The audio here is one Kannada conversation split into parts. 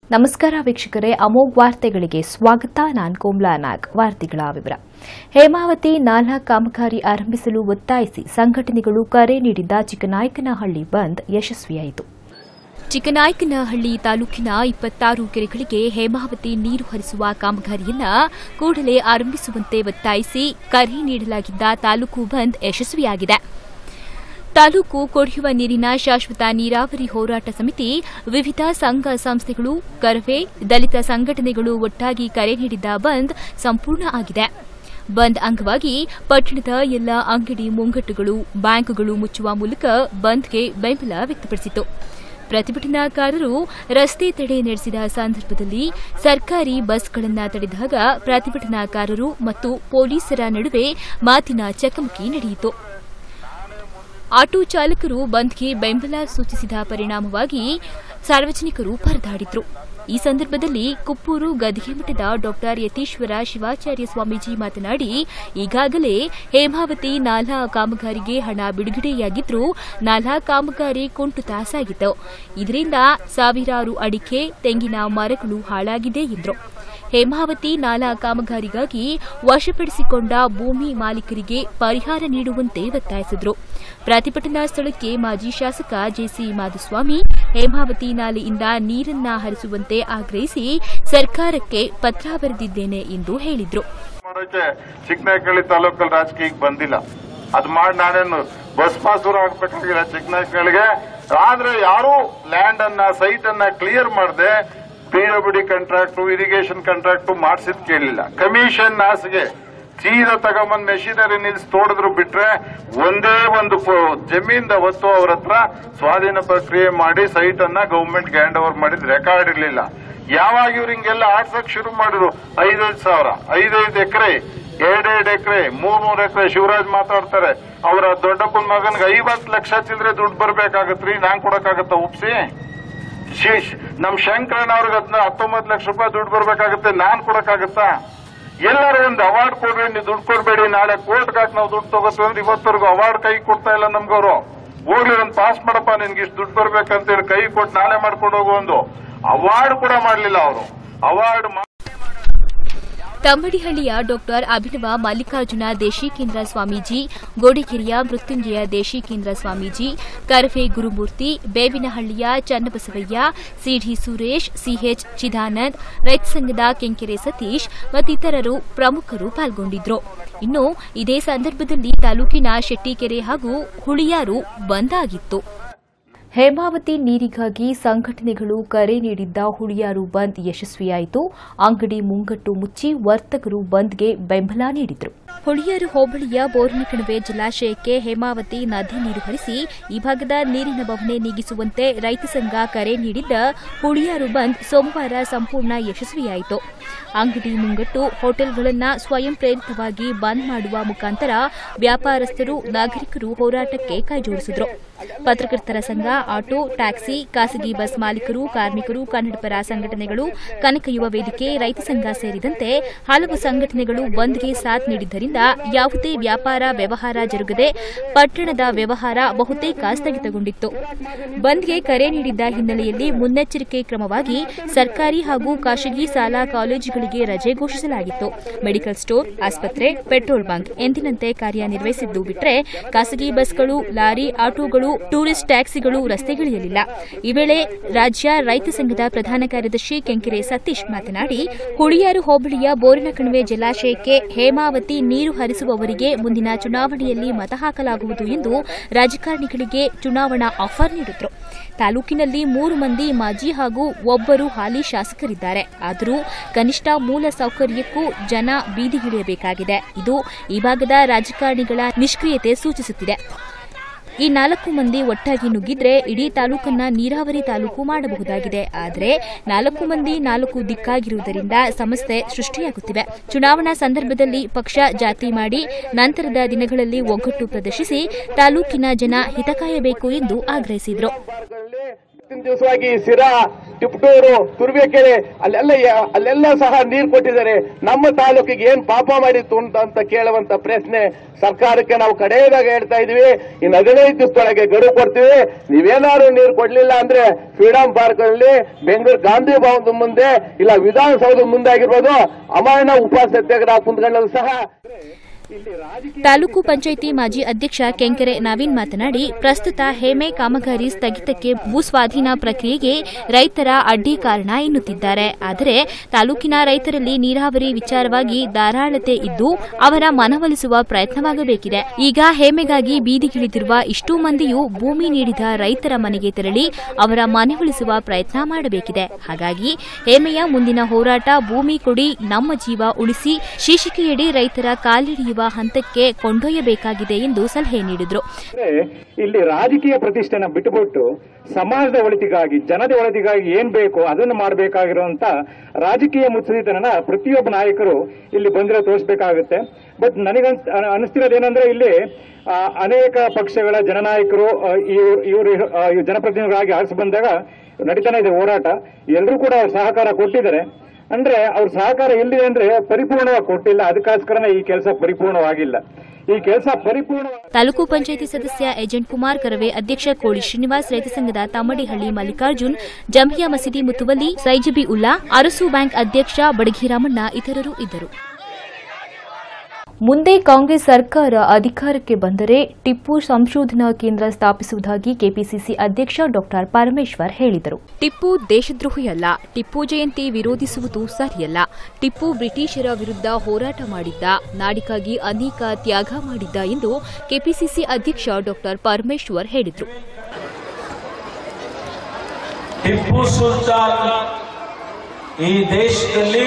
ನಮಸ್ಕಾರ ವೀಕ್ಷಕರೇ ಅಮೋಘ್ ವಾರ್ತೆಗಳಿಗೆ ಸ್ವಾಗತ ನಾನ್ ಕೋಮ್ಲಾ ನಾಗ್ ವಾರ್ತೆಗಳ ವಿವರ ಹೇಮಾವತಿ ನಾಲಾ ಕಾಮಗಾರಿ ಆರಂಭಿಸಲು ಒತ್ತಾಯಿಸಿ ಸಂಘಟನೆಗಳು ಕರೆ ನೀಡಿದ್ದ ಚಿಕ್ಕನಾಯಕನಹಳ್ಳಿ ಬಂದ್ ಯಶಸ್ವಿಯಾಯಿತು ಚಿಕ್ಕನಾಯಕನಹಳ್ಳಿ ತಾಲೂಕಿನ ಇಪ್ಪತ್ತಾರು ಕೆರೆಗಳಿಗೆ ಹೇಮಾವತಿ ನೀರು ಹರಿಸುವ ಕಾಮಗಾರಿಯನ್ನ ಕೂಡಲೇ ಆರಂಭಿಸುವಂತೆ ಒತ್ತಾಯಿಸಿ ಕರೆ ನೀಡಲಾಗಿದ್ದ ತಾಲೂಕು ಬಂದ್ ಯಶಸ್ವಿಯಾಗಿದೆ ತಾಲೂಕು ಕುಡಿಯುವ ನೀರಿನ ಶಾಶ್ವತ ನೀರಾವರಿ ಹೋರಾಟ ಸಮಿತಿ ವಿವಿಧ ಸಂಘ ಸಂಸ್ಥೆಗಳು ಕರವೇ ದಲಿತ ಸಂಘಟನೆಗಳು ಒಟ್ಟಾಗಿ ಕರೆ ನೀಡಿದ್ದ ಬಂದ್ ಸಂಪೂರ್ಣ ಆಗಿದೆ ಬಂದ್ ಅಂಗವಾಗಿ ಪಟ್ಟಣದ ಎಲ್ಲ ಅಂಗಡಿ ಮುಂಗಟ್ಟುಗಳು ಬ್ಯಾಂಕ್ಗಳು ಮುಚ್ಚುವ ಮೂಲಕ ಬಂದ್ಗೆ ಬೆಂಬಲ ವ್ಯಕ್ತಪಡಿಸಿತು ಪ್ರತಿಭಟನಾಕಾರರು ರಸ್ತೆ ತಡೆ ನಡೆಸಿದ ಸಂದರ್ಭದಲ್ಲಿ ಸರ್ಕಾರಿ ಬಸ್ಗಳನ್ನು ತಡೆದಾಗ ಪ್ರತಿಭಟನಾಕಾರರು ಮತ್ತು ಪೊಲೀಸರ ನಡುವೆ ಮಾತಿನ ಚಕಮಕಿ ನಡೆಯಿತು ಆಟೋ ಚಾಲಕರು ಬಂದ್ಗೆ ಬೆಂಬಲ ಸೂಚಿಸಿದ ಪರಿಣಾಮವಾಗಿ ಸಾರ್ವಜನಿಕರು ಪರದಾಡಿದ್ರು ಈ ಸಂದರ್ಭದಲ್ಲಿ ಕುಪ್ಪೂರು ಗದಿಗೆಮಠದ ಡಾ ಯತೀಶ್ವರ ಶಿವಾಚಾರ್ಯ ಸ್ವಾಮೀಜಿ ಮಾತನಾಡಿ ಈಗಾಗಲೇ ಹೇಮಾವತಿ ನಾಲಾ ಕಾಮಗಾರಿಗೆ ಹಣ ಬಿಡುಗಡೆಯಾಗಿದ್ರೂ ನಾಲಾ ಕಾಮಗಾರಿ ಕುಂಟುತ ಸಾಗಿತ್ತು ಇದರಿಂದ ಸಾವಿರಾರು ಅಡಿಕೆ ತೆಂಗಿನ ಮರಗಳು ಹಾಳಾಗಿದೆ ಎಂದರು ಹೇಮಾವತಿ ನಾಲಾ ಕಾಮಗಾರಿಗಾಗಿ ವಶಪಡಿಸಿಕೊಂಡ ಭೂಮಿ ಮಾಲೀಕರಿಗೆ ಪರಿಹಾರ ನೀಡುವಂತೆ ಒತ್ತಾಯಿಸಿದರು ಪ್ರತಿಭಟನಾ ಸ್ಥಳಕ್ಕೆ ಮಾಜಿ ಶಾಸಕ ಜೆಸಿ ಮಾಧುಸ್ವಾಮಿ ಹೇಮಾವತಿ ನಾಲೆಯಿಂದ ನೀರನ್ನ ಹರಿಸುವಂತೆ ಆಗ್ರಹಿಸಿ ಸರ್ಕಾರಕ್ಕೆ ಪತ್ರ ಬರೆದಿದ್ದೇನೆ ಎಂದು ಹೇಳಿದರು ಮಾಡೋಕೆ ಚಿಕ್ಕನಾಯಕಳ್ಳಿ ತಾಲೂಕಲ್ಲಿ ರಾಜಕೀಯಕ್ಕೆ ಬಂದಿಲ್ಲ ಅದ್ ಮಾಡಿ ನಾನೇನು ಬಸ್ ಪಾಸೂರು ಹಾಕ್ಬೇಕಾಗಿಲ್ಲ ಚಿಕ್ಕನಾಯಕಳ್ಳಿಗೆ ಆದ್ರೆ ಯಾರು ಲ್ಯಾಂಡ್ ಅನ್ನ ಸೈಟ್ ಅನ್ನ ಕ್ಲಿಯರ್ ಮಾಡದೆ P W D contract irrigation contract ಮಾಡಿಸಿದ್ ಕೇಳಿಲ್ಲ ಕಮಿಷನ್ ಆಸೆಗೆ ಸೀದಾ ತಗೊಂಬಂದ್ ಮೆಷಿನರಿ ನಿಲ್ಸಿ ತೋಡಿದ್ರು ಬಿಟ್ರೆ ಒಂದೇ ಒಂದು ಪ- ಜಮೀನ್ದ ಹೊತ್ತು ಅವ್ರ ಹತ್ರ ಸ್ವಾಧೀನ ಪ್ರಕ್ರಿಯೆ ಮಾಡಿ ಸೈಟ್ ಅನ್ನ ಗೌರ್ಮೆಂಟ್ ಹ್ಯಾಂಡ್ ಓವರ್ ಮಾಡಿದ್ ರೆಕಾರ್ಡ್ ಇರ್ಲಿಲ್ಲ ಯಾವಾಗ ಇವ್ರು ಹಿಂಗೆಲ್ಲ ಆಡ್ಸಕ್ ಶುರು ಮಾಡಿದ್ರು ಐದೈದು ಸಾವಿರ ಐದೈದು ಎಕರೆ ಎರಡೆರಡು ಎಕರೆ ಮೂರ್ ಮೂರ್ ಎಕರೆ ಶಿವರಾಜ್ ಮಾತಾಡ್ತಾರೆ ಅವರ ದೊಡ್ಡಪ್ಪನ ಮಗನ್ಗೆ ಐವತ್ತು ಲಕ್ಷ ಚಿಲ್ಲರೆ ದುಡ್ಡು ಬರ್ಬೇಕಾಗತ್ರಿ ನಾನ್ ಕೊಡಕ್ಕಾಗತ್ತ ಉಪ್ಸಿ ಶೀಶ್ ನಮ್ ಶಂಕರಣ್ಣ ಅವ್ರಿಗೆ ಅದನ್ನ ಹತ್ತೊಂಬತ್ತು ಲಕ್ಷ ರೂಪಾಯಿ ದುಡ್ಡು ಬರ್ಬೇಕಾಗತ್ತೆ ನಾನ್ ಕೊಡಕ್ಕಾಗತ್ತಾ ಎಲ್ಲರೂ ಒಂದು ಅವಾರ್ಡ್ ಕೊಡ್ರಿ ನೀವು ದುಡ್ಡು ಕೊಡ್ಬೇಡಿ ನಾಳೆ ಕೋರ್ಟ್ ಹಾಕಿ ನಾವು ದುಡ್ಡು ತಗೋತೀವಿ ಅಂದ್ರೆ ಇವತ್ತವರೆಗೂ ಅವಾರ್ಡ್ ಕೈ ಕೊಡ್ತಾ ಇಲ್ಲ ನಮ್ಗವ್ರು ಹೋಗ್ಲಿ ಒಂದು ಪಾಸ್ ಮಾಡಪ್ಪ ನಿನ್ಗೆ ಇಷ್ಟು ದುಡ್ಡು ಬರ್ಬೇಕಂತೇಳಿ ಕೈ ಕೊಟ್ಟು ನಾಳೆ ಮಾಡ್ಕೊಂಡು ಹೋಗು ಒಂದು ಅವಾರ್ಡ್ ಕೂಡ ಮಾಡ್ಲಿಲ್ಲ ಅವರು ಅವಾರ್ಡ್ ತಮ್ಮಡಿಹಳ್ಳಿಯ ಡಾಕ್ಟರ್ ಅಭಿನವ ಮಲ್ಲಿಕಾರ್ಜುನ ದೇಶಿಕೇಂದ್ರ ಸ್ವಾಮೀಜಿ ಗೋಡಿಕೆರೆಯ ಮೃತ್ಯುಂಜಯ ದೇಶಿಕೇಂದ್ರ ಸ್ವಾಮೀಜಿ ಕರವೇ ಗುರುಮೂರ್ತಿ ಬೇವಿನಹಳ್ಳಿಯ ಚನ್ನಬಸವಯ್ಯ ಸಿಡಿ ಸುರೇಶ್ ಸಿಎಚ್ ಚಿದಾನಂದ್ ರೈತ ಸಂಘದ ಕೆಂಕೆರೆ ಸತೀಶ್ ಮತ್ತಿತರರು ಪ್ರಮುಖರು ಪಾಲ್ಗೊಂಡಿದ್ರು ಇನ್ನು ಇದೇ ಸಂದರ್ಭದಲ್ಲಿ ತಾಲೂಕಿನ ಶೆಟ್ಟಿಕೆರೆ ಹಾಗೂ ಹುಳಿಯಾರು ಬಂದ್ ಆಗಿತ್ತು ಹೇಮಾವತಿ ನೀರಿಗಾಗಿ ಸಂಘಟನೆಗಳು ಕರೆ ನೀಡಿದ್ದ ಹುಳಿಯಾರು ಬಂದ್ ಯಶಸ್ವಿಯಾಯಿತು ಅಂಗಡಿ ಮುಂಗಟ್ಟು ಮುಚ್ಚಿ ವರ್ತಕರು ಬಂದ್ಗೆ ಬೆಂಬಲ ನೀಡಿದರು ಹುಳಿಯಾರು ಹೋಬಳಿಯ ಬೋರ್ನಕಣವೆ ಜಲಾಶಯಕ್ಕೆ ಹೇಮಾವತಿ ನದಿ ನೀರು ಹರಿಸಿ ಈ ಭಾಗದ ನೀರಿನ ಬವಣೆ ನೀಗಿಸುವಂತೆ ರೈತ ಸಂಘ ಕರೆ ನೀಡಿದ್ದ ಹುಳಿಯಾರು ಬಂದ್ ಸೋಮವಾರ ಸಂಪೂರ್ಣ ಯಶಸ್ವಿಯಾಯಿತು ಅಂಗಡಿ ಮುಂಗಟ್ಟು ಹೋಟೆಲ್ಗಳನ್ನು ಸ್ವಯಂ ಪ್ರೇರಿತವಾಗಿ ಬಂದ್ ಮಾಡುವ ಮುಖಾಂತರ ವ್ಯಾಪಾರಸ್ಥರು ನಾಗರಿಕರು ಹೋರಾಟಕ್ಕೆ ಕೈಜೋಡಿಸಿದರು ಪತ್ರಕರ್ತರ ಸಂಘ ಆಟೋ ಟ್ಯಾಕ್ಸಿ ಖಾಸಗಿ ಬಸ್ ಮಾಲೀಕರು ಕಾರ್ಮಿಕರು ಕನ್ನಡಪರ ಸಂಘಟನೆಗಳು ಕನಕ ಯುವ ವೇದಿಕೆ ರೈತ ಸಂಘ ಸೇರಿದಂತೆ ಹಲವು ಸಂಘಟನೆಗಳು ಬಂದ್ಗೆ ಸಾಥ್ ನೀಡಿದ್ದರಿಂದ ಯಾವುದೇ ವ್ಯಾಪಾರ ವ್ಯವಹಾರ ಜರುಗದೆ ಪಟ್ಟಣದ ವ್ಯವಹಾರ ಬಹುತೇಕ ಸ್ಥಗಿತಗೊಂಡಿತ್ತು ಬಂದ್ಗೆ ಕರೆ ನೀಡಿದ್ದ ಹಿನ್ನೆಲೆಯಲ್ಲಿ ಮುನ್ನೆಚ್ಚರಿಕೆ ಕ್ರಮವಾಗಿ ಸರ್ಕಾರಿ ಹಾಗೂ ಖಾಸಗಿ ಶಾಲಾ ಕಾಲೇಜುಗಳಿಗೆ ರಜೆ ಘೋಷಿಸಲಾಗಿತ್ತು ಮೆಡಿಕಲ್ ಸ್ಟೋರ್ ಆಸ್ಪತ್ರೆ ಪೆಟ್ರೋಲ್ ಬಂಕ್ ಎಂದಿನಂತೆ ಕಾರ್ಯನಿರ್ವಹಿಸಿದ್ದು ಬಿಟ್ಟರೆ ಖಾಸಗಿ ಬಸ್ಗಳು ಲಾರಿ ಆಟೋಗಳು ಟೂರಿಸ್ಟ್ ಟ್ಯಾಕ್ಸಿಗಳು ರಸ್ತೆಗಿಳಿಯಲಿಲ್ಲ ಈ ವೇಳೆ ರಾಜ್ಯ ರೈತ ಸಂಘದ ಪ್ರಧಾನ ಕಾರ್ಯದರ್ಶಿ ಕೆಂಕೆರೆ ಸತೀಶ್ ಮಾತನಾಡಿ ಹುಳಿಯಾರು ಹೋಬಳಿಯ ಬೋರಿನ ಕಣಿವೆ ಜಲಾಶಯಕ್ಕೆ ಹೇಮಾವತಿ ನೀರು ಹರಿಸುವವರಿಗೆ ಮುಂದಿನ ಚುನಾವಣೆಯಲ್ಲಿ ಮತ ಹಾಕಲಾಗುವುದು ಎಂದು ರಾಜಕಾರಣಿಗಳಿಗೆ ಚುನಾವಣಾ ಆಫರ್ ನೀಡಿದ್ರು ತಾಲೂಕಿನಲ್ಲಿ ಮೂರು ಮಂದಿ ಮಾಜಿ ಹಾಗೂ ಒಬ್ಬರು ಹಾಲಿ ಶಾಸಕರಿದ್ದಾರೆ ಆದರೂ ಕನಿಷ್ಠ ಮೂಲ ಸೌಕರ್ಯಕ್ಕೂ ಜನ ಬೀದಿಗಿಳಿಯಬೇಕಾಗಿದೆ ಇದು ಈ ಭಾಗದ ರಾಜಕಾರಣಿಗಳ ನಿಷ್ಕ್ರಿಯತೆ ಸೂಚಿಸುತ್ತಿದೆ ಈ ನಾಲ್ಕು ಮಂದಿ ಒಟ್ಟಾಗಿ ನುಗ್ಗಿದ್ರೆ ಇಡೀ ತಾಲೂಕನ್ನ ನೀರಾವರಿ ತಾಲೂಕು ಮಾಡಬಹುದಾಗಿದೆ ಆದರೆ ನಾಲ್ಕು ಮಂದಿ ನಾಲ್ಕು ದಿಕ್ಕಾಗಿರುವುದರಿಂದ ಸಮಸ್ಯೆ ಸೃಷ್ಟಿಯಾಗುತ್ತಿವೆ ಚುನಾವಣಾ ಸಂದರ್ಭದಲ್ಲಿ ಪಕ್ಷ ಜಾತಿ ಮಾಡಿ ನಂತರದ ದಿನಗಳಲ್ಲಿ ಒಗ್ಗಟ್ಟು ಪ್ರದರ್ಶಿಸಿ ತಾಲೂಕಿನ ಜನ ಹಿತ ಕಾಯಬೇಕು ಎಂದು ಆಗ್ರಹಿಸಿದರು ಇವತ್ತಿನ ದಿವಸವಾಗಿ ಸಿರಾ ತಿಪಟೂರು ತುರ್ಬೇಕೆರೆ ಅಲ್ಲೆಲ್ಲ ಯ- ಅಲ್ಲೆಲ್ಲ ಸಹ ನೀರು ಕೊಟ್ಟಿದ್ದಾರೆ ನಮ್ಮ ತಾಲೂಕಿಗೆ ಏನ್ ಪಾಪ ಮಾಡಿತ್ತು ಅಂತ ಅಂತ ಕೇಳುವಂತ ಪ್ರಶ್ನೆ ಸರ್ಕಾರಕ್ಕೆ ನಾವು ಕಡೆಯದಾಗ ಹೇಳ್ತಾ ಇದೀವಿ ಇನ್ನು ಹದಿನೈದು ದಿವಸದೊಳಗೆ ಗಡುವು ಕೊಡ್ತೀವಿ ನೀವೇನಾದ್ರು ನೀರು ಕೊಡ್ಲಿಲ್ಲ ಅಂದ್ರೆ ಫ್ರೀಡಂ ಪಾರ್ಕ್ ಅಲ್ಲಿ ಬೆಂಗಳೂರು ಗಾಂಧಿ ಭವನದ ಮುಂದೆ ಇಲ್ಲ ವಿಧಾನಸೌಧದ ಮುಂದೆ ಆಗಿರ್ಬೋದು ಅಮಾಯಣ ಉಪವಾಸ ಸತ್ಯಾಗ್ರಹ ಕುಂತ್ಕೊಂಡಲ್ಲಿ ಸಹ ತಾಲೂಕು ಪಂಚಾಯಿತಿ ಮಾಜಿ ಅಧ್ಯಕ್ಷ ಕೆಂಕೆರೆ ನವೀನ್ ಮಾತನಾಡಿ ಪ್ರಸ್ತುತ ಹೇಮೆ ಕಾಮಗಾರಿ ಸ್ಥಗಿತಕ್ಕೆ ಭೂಸ್ವಾಧೀನ ಪ್ರಕ್ರಿಯೆಗೆ ರೈತರ ಅಡ್ಡಿ ಕಾರಣ ಎನ್ನುತ್ತಿದ್ದಾರೆ ಆದರೆ ತಾಲೂಕಿನ ರೈತರಲ್ಲಿ ನೀರಾವರಿ ವಿಚಾರವಾಗಿ ಧಾರಾಳತೆ ಇದ್ದು ಅವರ ಮನವೊಲಿಸುವ ಪ್ರಯತ್ನವಾಗಬೇಕಿದೆ ಈಗ ಹೇಮೆಗಾಗಿ ಬೀದಿಗಿಳಿದಿರುವ ಇಷ್ಟೂ ಮಂದಿಯೂ ಭೂಮಿ ನೀಡಿದ ರೈತರ ಮನೆಗೆ ತೆರಳಿ ಅವರ ಮನವೊಲಿಸುವ ಪ್ರಯತ್ನ ಮಾಡಬೇಕಿದೆ ಹಾಗಾಗಿ ಹೇಮೆಯ ಮುಂದಿನ ಹೋರಾಟ ಭೂಮಿ ಕೊಡಿ ನಮ್ಮ ಜೀವ ಉಳಿಸಿ ಶೀರ್ಷಿಕೆಯಡಿ ರೈತರ ಕಾಲಿಡಿಯುವ ಹಂತಕ್ಕೆ ಕೊಂಡೊಯ್ಯಬೇಕಾಗಿದೆ ಎಂದು ಸಲಹೆ ನೀಡಿದರು ಅಂದ್ರೆ ಇಲ್ಲಿ ರಾಜಕೀಯ ಪ್ರತಿಷ್ಠೆನ ಬಿಟ್ಟುಬಿಟ್ಟು ಸಮಾಜದ ಒಳಿತಿಗಾಗಿ ಜನದ ಒಳಿತಿಗಾಗಿ ಏನ್ ಬೇಕು ಅದನ್ನು ಮಾಡಬೇಕಾಗಿರುವಂತ ರಾಜಕೀಯ ಮುತ್ಸದಿತನ ಪ್ರತಿಯೊಬ್ಬ ನಾಯಕರು ಇಲ್ಲಿ ಬಂದಿರೋ ತೋರಿಸಬೇಕಾಗುತ್ತೆ ಬಟ್ ನನಗೆ ಅನಿಸ್ತಿರೋದೇನಂದ್ರೆ ಇಲ್ಲಿ ಆ, ಅನೇಕ ಪಕ್ಷಗಳ ಜನನಾಯಕರು ಆ, ಇವ್ರು ಇವರು ಜನಪ್ರತಿನಿಧಿಗಳಾಗಿ ಆರಿಸಿ ಬಂದಾಗ ನಡೀತಾನೆ ಇದೆ ಹೋರಾಟ ಎಲ್ಲರೂ ಕೂಡ ಅವ್ರ ಸಹಕಾರ ಕೊಟ್ಟಿದ್ದಾರೆ ಅಂದ್ರೆ ಅವ್ರ ಸಹಕಾರ ಎಲ್ಲಿದೆ ಅಂದ್ರೆ ಪರಿಪೂರ್ಣವಾಗಿ ಕೊಟ್ಟಿಲ್ಲ ಅದಕ್ಕೋಸ್ಕರನೇ ಈ ಕೆಲಸ ಪರಿಪೂರ್ಣವಾಗಿಲ್ಲ ಈ ಕೆಲಸ ಪರಿಪೂರ್ಣ ತಾಲೂಕು ಪಂಚಾಯಿತಿ ಸದಸ್ಯ ಏಜೆಂಟ್ ಕುಮಾರ್ ಕರವೆ ಅಧ್ಯಕ್ಷ ಕೋಳಿ ಶ್ರೀನಿವಾಸ್ ರೈತ ಸಂಘದ ತಮ್ಮಡಿಹಳ್ಳಿ ಮಲ್ಲಿಕಾರ್ಜುನ್ ಜಂಹಿಯಾ ಮಸೀದಿ ಮುತುವಲ್ಲಿ ಸೈಜಬಿ ಉಲ್ಲಾ ಅರಸು ಬ್ಯಾಂಕ್ ಅಧ್ಯಕ್ಷ ಬಡಗಿ ರಾಮಣ್ಣ ಇತರರು ಇದ್ದರು ಮುಂದೆ ಕಾಂಗ್ರೆಸ್ ಸರ್ಕಾರ ಅಧಿಕಾರಕ್ಕೆ ಬಂದರೆ ಟಿಪ್ಪು ಸಂಶೋಧನಾ ಕೇಂದ್ರ ಸ್ಥಾಪಿಸುವುದಾಗಿ ಕೆಪಿಸಿಸಿ ಅಧ್ಯಕ್ಷ ಡಾ ಪರಮೇಶ್ವರ್ ಹೇಳಿದರು ಟಿಪ್ಪು ದೇಶದ್ರೋಹಿಯಲ್ಲ ಟಿಪ್ಪು ಜಯಂತಿ ವಿರೋಧಿಸುವುದು ಸರಿಯಲ್ಲ ಟಿಪ್ಪು ಬ್ರಿಟಿಷರ ವಿರುದ್ಧ ಹೋರಾಟ ಮಾಡಿದ್ದ ನಾಡಿಗಾಗಿ ಅನೇಕ ತ್ಯಾಗ ಮಾಡಿದ್ದ ಎಂದು ಕೆಪಿಸಿಸಿ ಅಧ್ಯಕ್ಷ ಡಾ ಪರಮೇಶ್ವರ್ ಹೇಳಿದರು ಟಿಪ್ಪು ಸುಲ್ತಾನ್ ಈ ದೇಶದಲ್ಲಿ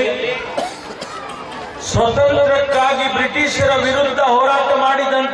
ಸ್ವತಂತ್ರಕ್ಕಾಗಿ ಬ್ರಿಟಿಷರ ವಿರುದ್ಧ ಹೋರಾಟ ಮಾಡಿದಂತ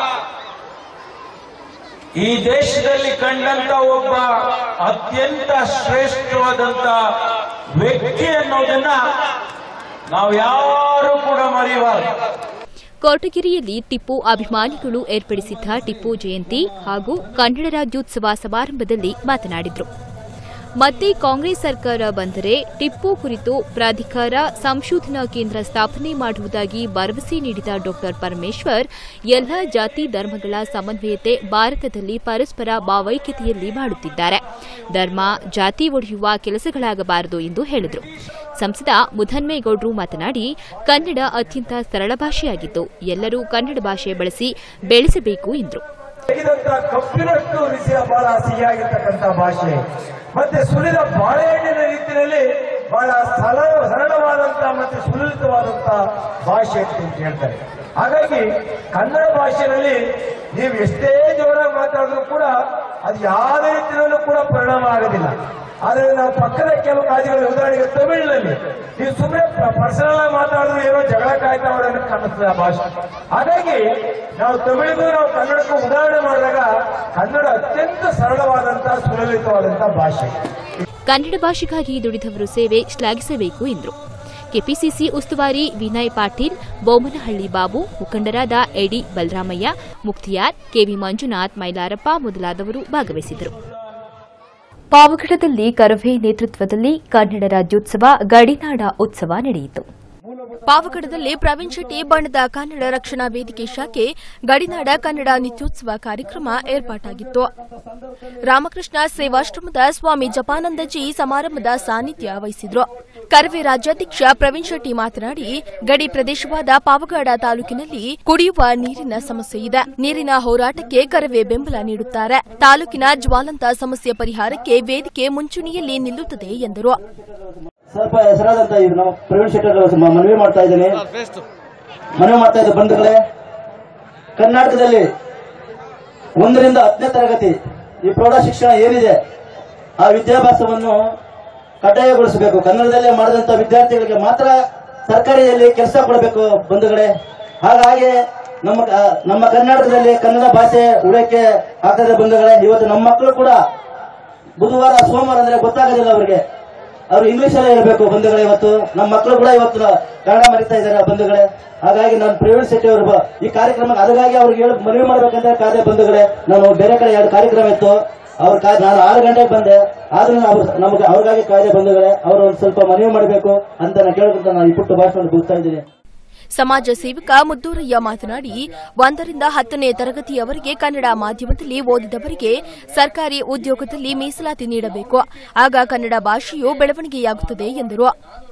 ಈ ದೇಶದಲ್ಲಿ ಕಂಡಂತ ಒಬ್ಬ ಅತ್ಯಂತ ಶ್ರೇಷ್ಠವಾದಂತ ವ್ಯಕ್ತಿ ಅನ್ನೋದನ್ನ ನಾವು ಯಾರು ಕೂಡ ಮರೆಯಬಾರದು ಕೋಟಗಿರಿಯಲ್ಲಿ ಟಿಪ್ಪು ಅಭಿಮಾನಿಗಳು ಏರ್ಪಡಿಸಿದ್ದ ಟಿಪ್ಪು ಜಯಂತಿ ಹಾಗೂ ಕನ್ನಡ ರಾಜ್ಯೋತ್ಸವ ಸಮಾರಂಭದಲ್ಲಿ ಮಾತನಾಡಿದರು ಮತ್ತೆ ಕಾಂಗ್ರೆಸ್ ಸರ್ಕಾರ ಬಂದರೆ ಟಿಪ್ಪು ಕುರಿತು ಪ್ರಾಧಿಕಾರ ಸಂಶೋಧನಾ ಕೇಂದ್ರ ಸ್ಥಾಪನೆ ಮಾಡುವುದಾಗಿ ಭರವಸೆ ನೀಡಿದ ಡಾ ಪರಮೇಶ್ವರ್ ಎಲ್ಲ ಜಾತಿ ಧರ್ಮಗಳ ಸಮನ್ವಯತೆ ಭಾರತದಲ್ಲಿ ಪರಸ್ಪರ ಭಾವೈಕ್ಯತೆಯಲ್ಲಿ ಮಾಡುತ್ತಿದ್ದಾರೆ ಧರ್ಮ ಜಾತಿ ಒಡೆಯುವ ಕೆಲಸಗಳಾಗಬಾರದು ಎಂದು ಹೇಳಿದರು ಸಂಸದ ಮುಧನ್ಮೇಗೌಡರು ಮಾತನಾಡಿ ಕನ್ನಡ ಅತ್ಯಂತ ಸರಳ ಭಾಷೆಯಾಗಿದ್ದು ಎಲ್ಲರೂ ಕನ್ನಡ ಭಾಷೆ ಬಳಸಿ ಬೆಳೆಸಬೇಕು ಎಂದರು ತೆಗೆದಂತ ಕಬ್ಬಿನಷ್ಟು ರುಚಿ ಬಹಳ ಸಿಹಿಯಾಗಿರ್ತಕ್ಕಂಥ ಭಾಷೆ ಮತ್ತೆ ಸುಲಿದ ಬಾಳೆಹಣ್ಣಿನ ರೀತಿಯಲ್ಲಿ ಬಹಳ ಸರಳ ಸರಳವಾದಂತ ಮತ್ತೆ ಸುಲಲಿತವಾದಂತ ಭಾಷೆ ಅಂತ ಹೇಳ್ತಾರೆ ಹಾಗಾಗಿ ಕನ್ನಡ ಭಾಷೆಯಲ್ಲಿ ನೀವು ಎಷ್ಟೇ ಜೋರಾಗಿ ಮಾತಾಡಿದ್ರು ಕೂಡ ಅದು ಯಾವುದೇ ರೀತಿಯಲ್ಲೂ ಕೂಡ ಪರಿಣಾಮ ಆಗೋದಿಲ್ಲ ಆದ್ರೆ ನಾವು ಪಕ್ಕದ ಕೆಲವು ರಾಜ್ಯಗಳ ಉದಾಹರಣೆಗೆ ತಮಿಳಿನಲ್ಲಿ ನೀವು ಸುಮ್ಮನೆ ಪರ್ಸನಲ್ ಆಗಿ ಮಾತಾಡಿದ್ರು ಏನೋ ಜಗಳ ಕಾಯ್ತಾವ್ರೆ ಅಂತ ಕಾಣಿಸ್ತದೆ ಆ ಭಾಷೆ ಹಾಗಾಗಿ ನಾವು ತಮಿಳಿಗೂ ನಾವು ಕನ್ನಡಕ್ಕೂ ಉದಾಹರಣೆ ಮಾಡಿದಾಗ ಕನ್ನಡ ಅತ್ಯಂತ ಸರಳವಾದಂತಹ ಸುಲಲಿತವಾದಂತಹ ಭಾಷೆ ಕನ್ನಡ ಭಾಷೆಗಾಗಿ ದುಡಿದವರು ಸೇವೆ ಶ್ಲಾಘಿಸಬೇಕು ಎಂದರು ಕೆಪಿಸಿಸಿ ಉಸ್ತುವಾರಿ ವಿನಯ್ ಪಾಟೀಲ್ ಬೊಮ್ಮನಹಳ್ಳಿ ಬಾಬು ಮುಖಂಡರಾದ ಎಡಿ ಬಲರಾಮಯ್ಯ ಮುಕ್ತಿಯಾರ್ ಕೆವಿ ಮಂಜುನಾಥ್ ಮೈಲಾರಪ್ಪ ಮೊದಲಾದವರು ಭಾಗವಹಿಸಿದರು ಪಾವಗಡದಲ್ಲಿ ಕರವೇ ನೇತೃತ್ವದಲ್ಲಿ ಕನ್ನಡ ರಾಜ್ಯೋತ್ಸವ ಗಡಿನಾಡ ಉತ್ಸವ ನಡೆಯಿತು ಪಾವಗಡದಲ್ಲಿ ಪ್ರವೀಣ್ ಶೆಟ್ಟಿ ಬಣ್ಣದ ಕನ್ನಡ ರಕ್ಷಣಾ ವೇದಿಕೆ ಶಾಖೆ ಗಡಿನಾಡ ಕನ್ನಡ ನಿತ್ಯೋತ್ಸವ ಕಾರ್ಯಕ್ರಮ ಏರ್ಪಾಟಾಗಿತ್ತು ರಾಮಕೃಷ್ಣ ಸೇವಾಶ್ರಮದ ಸ್ವಾಮಿ ಜಪಾನಂದಜಿ ಸಮಾರಂಭದ ಸಾನ್ನಿಧ್ಯ ವಹಿಸಿದ್ರು ಕರವೇ ರಾಜ್ಯಾಧ್ಯಕ್ಷ ಪ್ರವೀಣ್ ಶೆಟ್ಟಿ ಮಾತನಾಡಿ ಗಡಿ ಪ್ರದೇಶವಾದ ಪಾವಗಡ ತಾಲೂಕಿನಲ್ಲಿ ಕುಡಿಯುವ ನೀರಿನ ಸಮಸ್ಯೆ ಇದೆ ನೀರಿನ ಹೋರಾಟಕ್ಕೆ ಕರವೇ ಬೆಂಬಲ ನೀಡುತ್ತಾರೆ ತಾಲೂಕಿನ ಜ್ವಾಲಂತ ಸಮಸ್ಯೆ ಪರಿಹಾರಕ್ಕೆ ವೇದಿಕೆ ಮುಂಚೂಣಿಯಲ್ಲಿ ನಿಲ್ಲುತ್ತದೆ ಎಂದರು ಸ್ವಲ್ಪ ಹೆಸರಾದಂತ ಇವ್ರು ನಾವು ಪ್ರವೀಣ್ ಶೆಟ್ಟರ್ ಅವರು ಮ- ಮನವಿ ಮಾಡ್ತಾ ಇದ್ದೇನೆ ಮನವಿ ಮಾಡ್ತಾ ಇದ್ದ ಬಂಧುಗಳೇ ಕರ್ನಾಟಕದಲ್ಲಿ ಒಂದರಿಂದ ಹತ್ತನೇ ತರಗತಿ ಈ ಪ್ರೌಢ ಶಿಕ್ಷಣ ಏನಿದೆ ಆ ವಿದ್ಯಾಭ್ಯಾಸವನ್ನು ಕಡ್ಡಾಯಗೊಳಿಸಬೇಕು ಕನ್ನಡದಲ್ಲೇ ಮಾಡಿದಂತ ವಿದ್ಯಾರ್ಥಿಗಳಿಗೆ ಮಾತ್ರ ಸರ್ಕಾರಿಯಲ್ಲಿ ಕೆಲಸ ಕೊಡಬೇಕು ಬಂಧುಗಳೇ ಹಾಗಾಗಿ ನಮ್ಮ ಆ, ನಮ್ಮ ಕರ್ನಾಟಕದಲ್ಲಿ ಕನ್ನಡ ಭಾಷೆ ಉಳಿಯಕ್ಕೆ ಆಗ್ತದೆ ಬಂಧುಗಳೇ ಇವತ್ತು ನಮ್ಮ ಮಕ್ಕಳು ಕೂಡ ಬುಧವಾರ ಸೋಮವಾರ ಅಂದ್ರೆ ಗೊತ್ತಾಗೋದಿಲ್ಲ ಅವರಿಗೆ ಅವರು ಇಂಗ್ಲಿಷ್ ಅಲ್ಲೇ ಹೇಳ್ಬೇಕು ಬಂಧುಗಳೇ ಇವತ್ತು ನಮ್ಮ ಮಕ್ಕಳು ಕೂಡ ಇವತ್ತು ಕನ್ನಡ ಮರಿತಾ ಇದ್ದಾರೆ ಬಂಧುಗಳೇ ಹಾಗಾಗಿ ನಾನು ಪ್ರವೀಣ್ ಶೆಟ್ಟಿ ಅವರು ಬ- ಈ ಕಾರ್ಯಕ್ರಮ ಅದಕ್ಕಾಗಿ ಅವ್ರಿಗೆ ಹೇಳಿ ಮನವಿ ಮಾಡ್ಬೇಕಂತ ಕಾದೆ ಬಂಧುಗಳೇ ನಾನು ಬೇರೆ ಕಡೆ ಎರಡು ಕಾರ್ಯಕ್ರಮ ಇತ್ತು ಅವ್ರ ಕಾಯ್ದೆ ನಾನು ಆರು ಗಂಟೆಗೆ ಬಂದೆ ಆದ್ರೂ ಅವ್ರು ನಮಗೆ ಅವ್ರಿಗಾಗಿ ಕಾಯ್ದೆ ಬಂಧುಗಳೇ ಅವರು ಒಂದು ಸ್ವಲ್ಪ ಮನವಿ ಮಾಡಬೇಕು ಅಂತ ನಾನು ಕೇಳ್ಕೊಂತ ನಾನು ಈ ಪುಟ್ಟ ಭಾಷಣ ಮುಗಿಸ್ತಾ ಇದ್ದೀನಿ ಸಮಾಜ ಸೇವಕ ಮುದ್ದೂರಯ್ಯ ಮಾತನಾಡಿ ಒಂದರಿಂದ ಹತ್ತನೇ ತರಗತಿಯವರೆಗೆ ಕನ್ನಡ ಮಾಧ್ಯಮದಲ್ಲಿ ಓದಿದವರಿಗೆ ಸರ್ಕಾರಿ ಉದ್ಯೋಗದಲ್ಲಿ ಮೀಸಲಾತಿ ನೀಡಬೇಕು ಆಗ ಕನ್ನಡ ಭಾಷೆಯು ಬೆಳವಣಿಗೆಯಾಗುತ್ತದೆ ಎಂದರು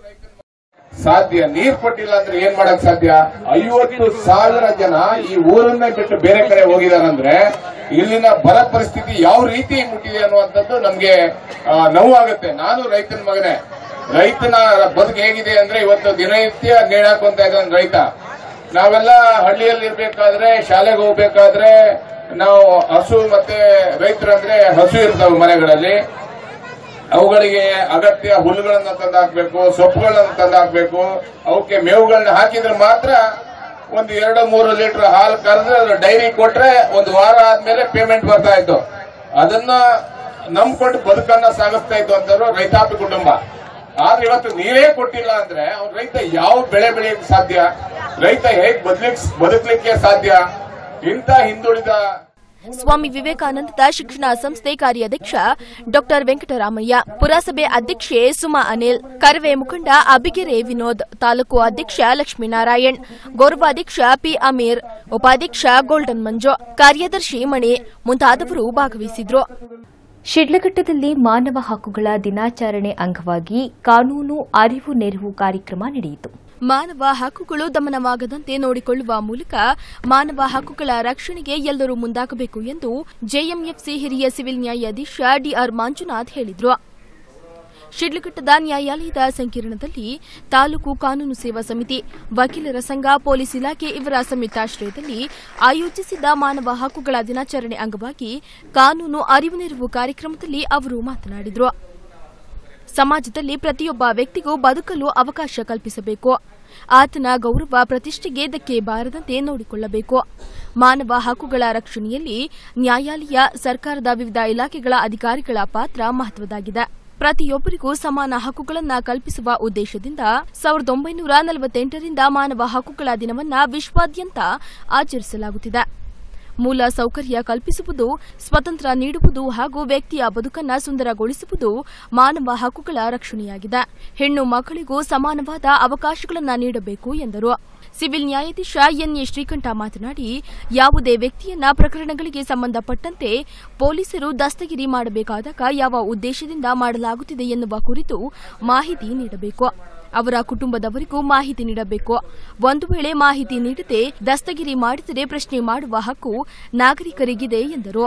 ಸಾಧ್ಯ ನೀರ್ ಕೊಟ್ಟಿಲ್ಲ ಅಂದ್ರೆ ಏನ್ ಮಾಡಕ್ ಸಾಧ್ಯ ಐವತ್ತು ಸಾವಿರ ಜನ ಈ ಊರನ್ನೇ ಬಿಟ್ಟು ಬೇರೆ ಕಡೆ ಹೋಗಿದಾರಂದ್ರೆ ಇಲ್ಲಿನ ಬರ ಪರಿಸ್ಥಿತಿ ಯಾವ ರೀತಿ ಮುಟ್ಟಿದೆ ಅನ್ನುವಂಥದ್ದು ನಮ್ಗೆ ಆ, ನೋವಾಗುತ್ತೆ ನಾನು ರೈತನ ಮಗನೇ ರೈತನ ಬದುಕು ಹೇಗಿದೆ ಅಂದ್ರೆ ಇವತ್ತು ದಿನನಿತ್ಯ ನೇಣಾಕೊಂತ ಇದ್ದಾನೆ ರೈತ ನಾವೆಲ್ಲ ಹಳ್ಳಿಯಲ್ಲಿ ಇರ್ಬೇಕಾದ್ರೆ ಶಾಲೆಗೆ ಹೋಗ್ಬೇಕಾದ್ರೆ ನಾವು ಹಸು ಮತ್ತೆ ರೈತರಂದ್ರೆ ಹಸು ಇರ್ತಾವೆ ಮನೆಗಳಲ್ಲಿ ಅವುಗಳಿಗೆ ಅಗತ್ಯ ಹುಲ್ಲುಗಳನ್ನ ತಂದು ಹಾಕ್ಬೇಕು ಸೊಪ್ಪುಗಳನ್ನ ತಂದು ಹಾಕ್ಬೇಕು ಅವಕ್ಕೆ ಮೇವುಗಳನ್ನ ಹಾಕಿದ್ರೆ ಮಾತ್ರ ಒಂದು ಎರಡು ಮೂರು ಲೀಟರ್ ಹಾಲು ಕರೆದ್ರೆ ಅದು ಡೈರಿ ಕೊಟ್ರೆ ಒಂದು ವಾರ ಆದ್ಮೇಲೆ ಪೇಮೆಂಟ್ ಬರ್ತಾ ಇತ್ತು ಅದನ್ನ ನಂಬ್ಕೊಂಡು ಬದುಕನ್ನ ಸಾಗಿಸ್ತಾ ಇತ್ತು ಅಂತವ್ರು ರೈತಾಪಿ ಕುಟುಂಬ ಆದ್ರೆ ಇವತ್ತು ನೀರೇ ಕೊಟ್ಟಿಲ್ಲ ಅಂದ್ರೆ ಅವ್ನ ರೈತ ಯಾವ ಬೆಳೆ ಬೆಳೆಯಕ್ಕೆ ಸಾಧ್ಯ ರೈತ ಹೇಗ್ ಬದುಕ್ಲಿಕ್ ಬದುಕಲಿಕ್ಕೆ ಸಾಧ್ಯ ಇಂಥ ಹಿಂದುಳಿದ ಸ್ವಾಮಿ ವಿವೇಕಾನಂದದ ಶಿಕ್ಷಣ ಸಂಸ್ಥೆ ಕಾರ್ಯಾಧ್ಯಕ್ಷ ಡಾಕ್ಟರ್ ವೆಂಕಟರಾಮಯ್ಯ ಪುರಸಭೆ ಅಧ್ಯಕ್ಷೆ ಸುಮಾ ಅನಿಲ್ ಕರವೇ ಮುಖಂಡ ಅಬಿಗೆರೆ ವಿನೋದ್ ತಾಲೂಕು ಅಧ್ಯಕ್ಷ ಲಕ್ಷ್ಮೀನಾರಾಯಣ್ ಗೌರವಾಧ್ಯಕ್ಷ ಪಿ ಅಮೀರ್ ಉಪಾಧ್ಯಕ್ಷ ಗೋಲ್ಡನ್ ಮಂಜು ಕಾರ್ಯದರ್ಶಿ ಮಣಿ ಮುಂತಾದವರು ಭಾಗವಹಿಸಿದ್ರು ಶಿಡ್ಲಘಟ್ಟದಲ್ಲಿ ಮಾನವ ಹಕ್ಕುಗಳ ದಿನಾಚರಣೆ ಅಂಗವಾಗಿ ಕಾನೂನು ಅರಿವು ನೆರವು ಕಾರ್ಯಕ್ರಮ ನಡೆಯಿತು ಮಾನವ ಹಕ್ಕುಗಳು ದಮನವಾಗದಂತೆ ನೋಡಿಕೊಳ್ಳುವ ಮೂಲಕ ಮಾನವ ಹಕ್ಕುಗಳ ರಕ್ಷಣೆಗೆ ಎಲ್ಲರೂ ಮುಂದಾಗಬೇಕು ಎಂದು ಜೆಎಂಎಫ್ಸಿ ಹಿರಿಯ ಸಿವಿಲ್ ನ್ಯಾಯಾಧೀಶ ಡಿಆರ್ ಮಂಜುನಾಥ್ ಹೇಳಿದರು ಶಿಡ್ಲಘಟ್ಟದ ನ್ಯಾಯಾಲಯದ ಸಂಕೀರ್ಣದಲ್ಲಿ ತಾಲೂಕು ಕಾನೂನು ಸೇವಾ ಸಮಿತಿ ವಕೀಲರ ಸಂಘ ಪೊಲೀಸ್ ಇಲಾಖೆ ಇವರ ಸಂಯುಕ್ತಾಶ್ರಯದಲ್ಲಿ ಆಯೋಜಿಸಿದ್ದ ಮಾನವ ಹಕ್ಕುಗಳ ದಿನಾಚರಣೆ ಅಂಗವಾಗಿ ಕಾನೂನು ಅರಿವು ನೆರವು ಕಾರ್ಯಕ್ರಮದಲ್ಲಿ ಅವರು ಮಾತನಾಡಿದರು ಸಮಾಜದಲ್ಲಿ ಪ್ರತಿಯೊಬ್ಬ ವ್ಯಕ್ತಿಗೂ ಬದುಕಲು ಅವಕಾಶ ಕಲ್ಪಿಸಬೇಕು ಆತನ ಗೌರವ ಪ್ರತಿಷ್ಠೆಗೆ ಧಕ್ಕೆ ಬಾರದಂತೆ ನೋಡಿಕೊಳ್ಳಬೇಕು ಮಾನವ ಹಕ್ಕುಗಳ ರಕ್ಷಣೆಯಲ್ಲಿ ನ್ಯಾಯಾಲಯ ಸರ್ಕಾರದ ವಿವಿಧ ಇಲಾಖೆಗಳ ಅಧಿಕಾರಿಗಳ ಪಾತ್ರ ಮಹತ್ವದಾಗಿದೆ ಪ್ರತಿಯೊಬ್ಬರಿಗೂ ಸಮಾನ ಹಕ್ಕುಗಳನ್ನು ಕಲ್ಪಿಸುವ ಉದ್ದೇಶದಿಂದ ಸಾವಿರದ ಒಂಬೈನೂರ ನಲವತ್ತೆಂಟರಿಂದ ಮಾನವ ಹಕ್ಕುಗಳ ದಿನವನ್ನ ವಿಶ್ವಾದ್ಯಂತ ಆಚರಿಸಲಾಗುತ್ತಿದೆ ಮೂಲ ಸೌಕರ್ಯ ಕಲ್ಪಿಸುವುದು ಸ್ವತಂತ್ರ ನೀಡುವುದು ಹಾಗೂ ವ್ಯಕ್ತಿಯ ಬದುಕನ್ನ ಸುಂದರಗೊಳಿಸುವುದು ಮಾನವ ಹಕ್ಕುಗಳ ರಕ್ಷಣೆಯಾಗಿದೆ ಹೆಣ್ಣು ಮಕ್ಕಳಿಗೂ ಸಮಾನವಾದ ಅವಕಾಶಗಳನ್ನು ನೀಡಬೇಕು ಎಂದರು ಸಿವಿಲ್ ನ್ಯಾಯಾಧೀಶ ಎನ್ಎ ಶ್ರೀಕಂಠ ಮಾತನಾಡಿ ಯಾವುದೇ ವ್ಯಕ್ತಿಯನ್ನ ಪ್ರಕರಣಗಳಿಗೆ ಸಂಬಂಧಪಟ್ಟಂತೆ ಪೊಲೀಸರು ದಸ್ತಗಿರಿ ಮಾಡಬೇಕಾದಾಗ ಯಾವ ಉದ್ದೇಶದಿಂದ ಮಾಡಲಾಗುತ್ತಿದೆ ಎನ್ನುವ ಕುರಿತು ಮಾಹಿತಿ ನೀಡಬೇಕು ಅವರ ಕುಟುಂಬದವರಿಗೂ ಮಾಹಿತಿ ನೀಡಬೇಕು ಒಂದು ವೇಳೆ ಮಾಹಿತಿ ನೀಡದೆ ದಸ್ತಗಿರಿ ಮಾಡಿದರೆ ಪ್ರಶ್ನೆ ಮಾಡುವ ಹಕ್ಕು ನಾಗರಿಕರಿಗಿದೆ ಎಂದರು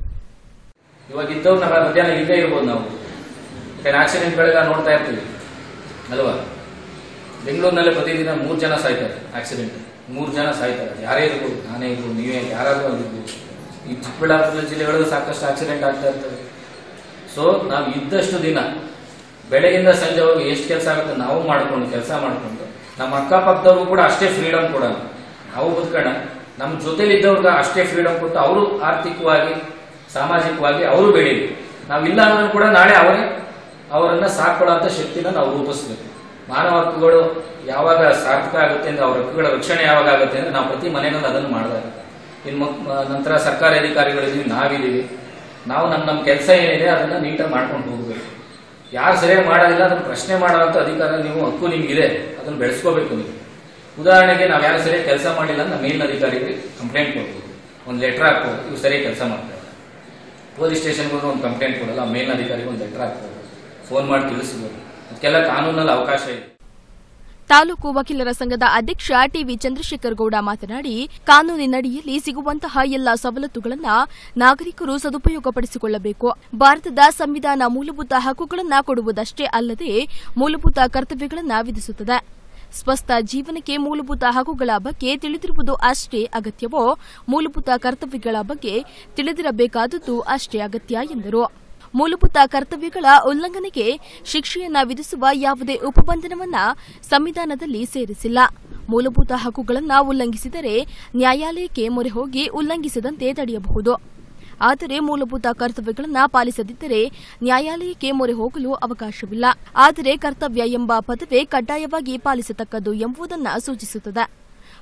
ಇವಾಗ ಇದ್ದವ್ರು ನಮ್ಮ ಮಧ್ಯಾಹ್ನ ಇಲ್ಲೇ ಇರ್ಬೋದು ನಾವು ಯಾಕಂದ್ರೆ ಆಕ್ಸಿಡೆಂಟ್ಗಳೆಲ್ಲ ನೋಡ್ತಾ ಇರ್ತೀವಿ ಅಲ್ವಾ ಬೆಂಗಳೂರಿನಲ್ಲಿ ಪ್ರತಿದಿನ ಮೂರು ಜನ ಸಾಯ್ತಾರೆ ಆಕ್ಸಿಡೆಂಟ್ ಮೂರು ಜನ ಸಾಯ್ತಾರೆ ಯಾರೇ ಇರ್ಬೋದು ನಾನೇ ಇರ್ಬೋದು ನೀವೇ ಯಾರಾದ್ರೂ ಆಗಿರ್ಬೋದು ಈ ಚಿಕ್ಕಬಳ್ಳಾಪುರ ಜಿಲ್ಲೆಗಳಲ್ಲಿ ಸಾಕಷ್ಟು ಆಕ್ಸಿಡೆಂಟ್ ಆಗ್ತಾ ಇರ್ತವೆ ಸೊ ನಾವು ಇದ್ದಷ್ಟು ದಿನ ಬೆಳಗಿಂದ ಸಂಜೆವರೆಗೂ ಎಷ್ಟು ಕೆಲಸ ಆಗುತ್ತೆ ನಾವು ಮಾಡ್ಕೊಂಡು ಕೆಲಸ ಮಾಡ್ಕೊಂಡು ನಮ್ಮ ಅಕ್ಕಪಕ್ಕದವ್ರಿಗೂ ಕೂಡ ಅಷ್ಟೇ ಫ್ರೀಡಮ್ ಕೊಡೋಣ ನಾವು ಬದುಕೋಣ ನಮ್ಮ ಜೊತೆಲಿ ಇದ್ದವ್ರಿಗೆ ಅಷ್ಟೇ ಫ್ರೀಡಮ್ ಕೊಟ್ಟು ಅವರು ಆರ್ಥಿಕವಾಗಿ ಸಾಮಾಜಿಕವಾಗಿ ಅವರು ಬೆಳೀಲಿ ನಾವಿಲ್ಲ ಅನ್ನೋದು ಕೂಡ ನಾಳೆ ಅವರೇ ಅವರನ್ನ ಸಾಕೊಳ್ಳೋಂಥ ಶಕ್ತಿನ ನಾವು ರೂಪಿಸ್ಬೇಕು ಮಾನವ ಹಕ್ಕುಗಳು ಯಾವಾಗ ಸಾರ್ಥಕ ಆಗುತ್ತೆ ಅಂದ್ರೆ ಅವ್ರ ಹಕ್ಕುಗಳ ರಕ್ಷಣೆ ಯಾವಾಗ ಆಗುತ್ತೆ ಅಂದ್ರೆ ನಾವು ಪ್ರತಿ ಮನೆಯಲ್ಲಿ ಅದನ್ನು ಮಾಡಿದಾಗ ಇನ್ನು ಮಕ್- ನಂತರ ಸರ್ಕಾರಿ ಅಧಿಕಾರಿಗಳಿದ್ದೀವಿ ನಾವಿದ್ದೀವಿ ನಾವು ನಮ್ಮ ನಮ್ಮ ಕೆಲಸ ಏನಿದೆ ಅದನ್ನ ನೀಟಾಗಿ ಮಾಡ್ಕೊಂಡು ಹೋಗ್ಬೇಕು ಯಾರು ಸರಿಯಾಗಿ ಮಾಡೋದಿಲ್ಲ ಅದನ್ನ ಪ್ರಶ್ನೆ ಮಾಡುವಂತ ಅಧಿಕಾರ ನೀವು ಹಕ್ಕು ನಿಮ್ಗಿದೆ ಅದನ್ನ ಬೆಳೆಸ್ಕೋಬೇಕು ನೀವು ಉದಾಹರಣೆಗೆ ನಾವು ಯಾರು ಸರಿಯಾಗಿ ಕೆಲಸ ಮಾಡಿಲ್ಲ ಅಂದ್ರೆ ಮೇಲಿನ ಅಧಿಕಾರಿಗೆ ಕಂಪ್ಲೇಂಟ್ ಕೊಡ್ಬೋದು ಒಂದು ಲೆಟರ್ ಹಾಕ್ಬೋದು ಇವ್ರು ಸರಿಯಾಗಿ ಕೆಲಸ ಮಾಡ್ತಾರೆ ಪೊಲೀಸ್ ಸ್ಟೇಷನ್ಗೆ ಒಂದು ಕಂಪ್ಲೇಂಟ್ ಕೊಡಲ್ಲ ಆ ಮೇಲಿನ ಅಧಿಕಾರಿಗೆ ಒಂದು ಲೆಟರ್ ಹಾಕ್ಬೋದು ಫೋನ್ ಮಾಡಿ ತಿಳಿಸ್ಬೋದು ಅದಕ್ಕೆಲ್ಲ ಕಾನೂನಲ್ಲಿ ಅವಕಾಶ ಇದೆ ತಾಲೂಕು ವಕೀಲರ ಸಂಘದ ಅಧ್ಯಕ್ಷ ಟಿವಿ ಚಂದ್ರಶೇಖರ್ ಗೌಡ ಮಾತನಾಡಿ ಕಾನೂನಿನಡಿಯಲ್ಲಿ ಸಿಗುವಂತಹ ಎಲ್ಲ ಸವಲತ್ತುಗಳನ್ನು ನಾಗರಿಕರು ಸದುಪಯೋಗಪಡಿಸಿಕೊಳ್ಳಬೇಕು ಭಾರತದ ಸಂವಿಧಾನ ಮೂಲಭೂತ ಹಕ್ಕುಗಳನ್ನು ಕೊಡುವುದಷ್ಟೇ ಅಲ್ಲದೆ ಮೂಲಭೂತ ಕರ್ತವ್ಯಗಳನ್ನು ವಿಧಿಸುತ್ತದೆ ಸ್ವಸ್ಥ ಜೀವನಕ್ಕೆ ಮೂಲಭೂತ ಹಕ್ಕುಗಳ ಬಗ್ಗೆ ತಿಳಿದಿರುವುದು ಅಷ್ಟೇ ಅಗತ್ಯವೋ ಮೂಲಭೂತ ಕರ್ತವ್ಯಗಳ ಬಗ್ಗೆ ತಿಳಿದಿರಬೇಕಾದದ್ದು ಅಷ್ಟೇ ಅಗತ್ಯ ಎಂದರು ಮೂಲಭೂತ ಕರ್ತವ್ಯಗಳ ಉಲ್ಲಂಘನೆಗೆ ಶಿಕ್ಷೆಯನ್ನ ವಿಧಿಸುವ ಯಾವುದೇ ಉಪಬಂಧನವನ್ನ ಸಂವಿಧಾನದಲ್ಲಿ ಸೇರಿಸಿಲ್ಲ ಮೂಲಭೂತ ಹಕ್ಕುಗಳನ್ನು ಉಲ್ಲಂಘಿಸಿದರೆ ನ್ಯಾಯಾಲಯಕ್ಕೆ ಮೊರೆ ಹೋಗಿ ಉಲ್ಲಂಘಿಸದಂತೆ ತಡೆಯಬಹುದು ಆದರೆ ಮೂಲಭೂತ ಕರ್ತವ್ಯಗಳನ್ನು ಪಾಲಿಸದಿದ್ದರೆ ನ್ಯಾಯಾಲಯಕ್ಕೆ ಮೊರೆ ಹೋಗಲು ಅವಕಾಶವಿಲ್ಲ ಆದರೆ ಕರ್ತವ್ಯ ಎಂಬ ಪದವೇ ಕಡ್ಡಾಯವಾಗಿ ಪಾಲಿಸತಕ್ಕದ್ದು ಎಂಬುದನ್ನು ಸೂಚಿಸುತ್ತದೆ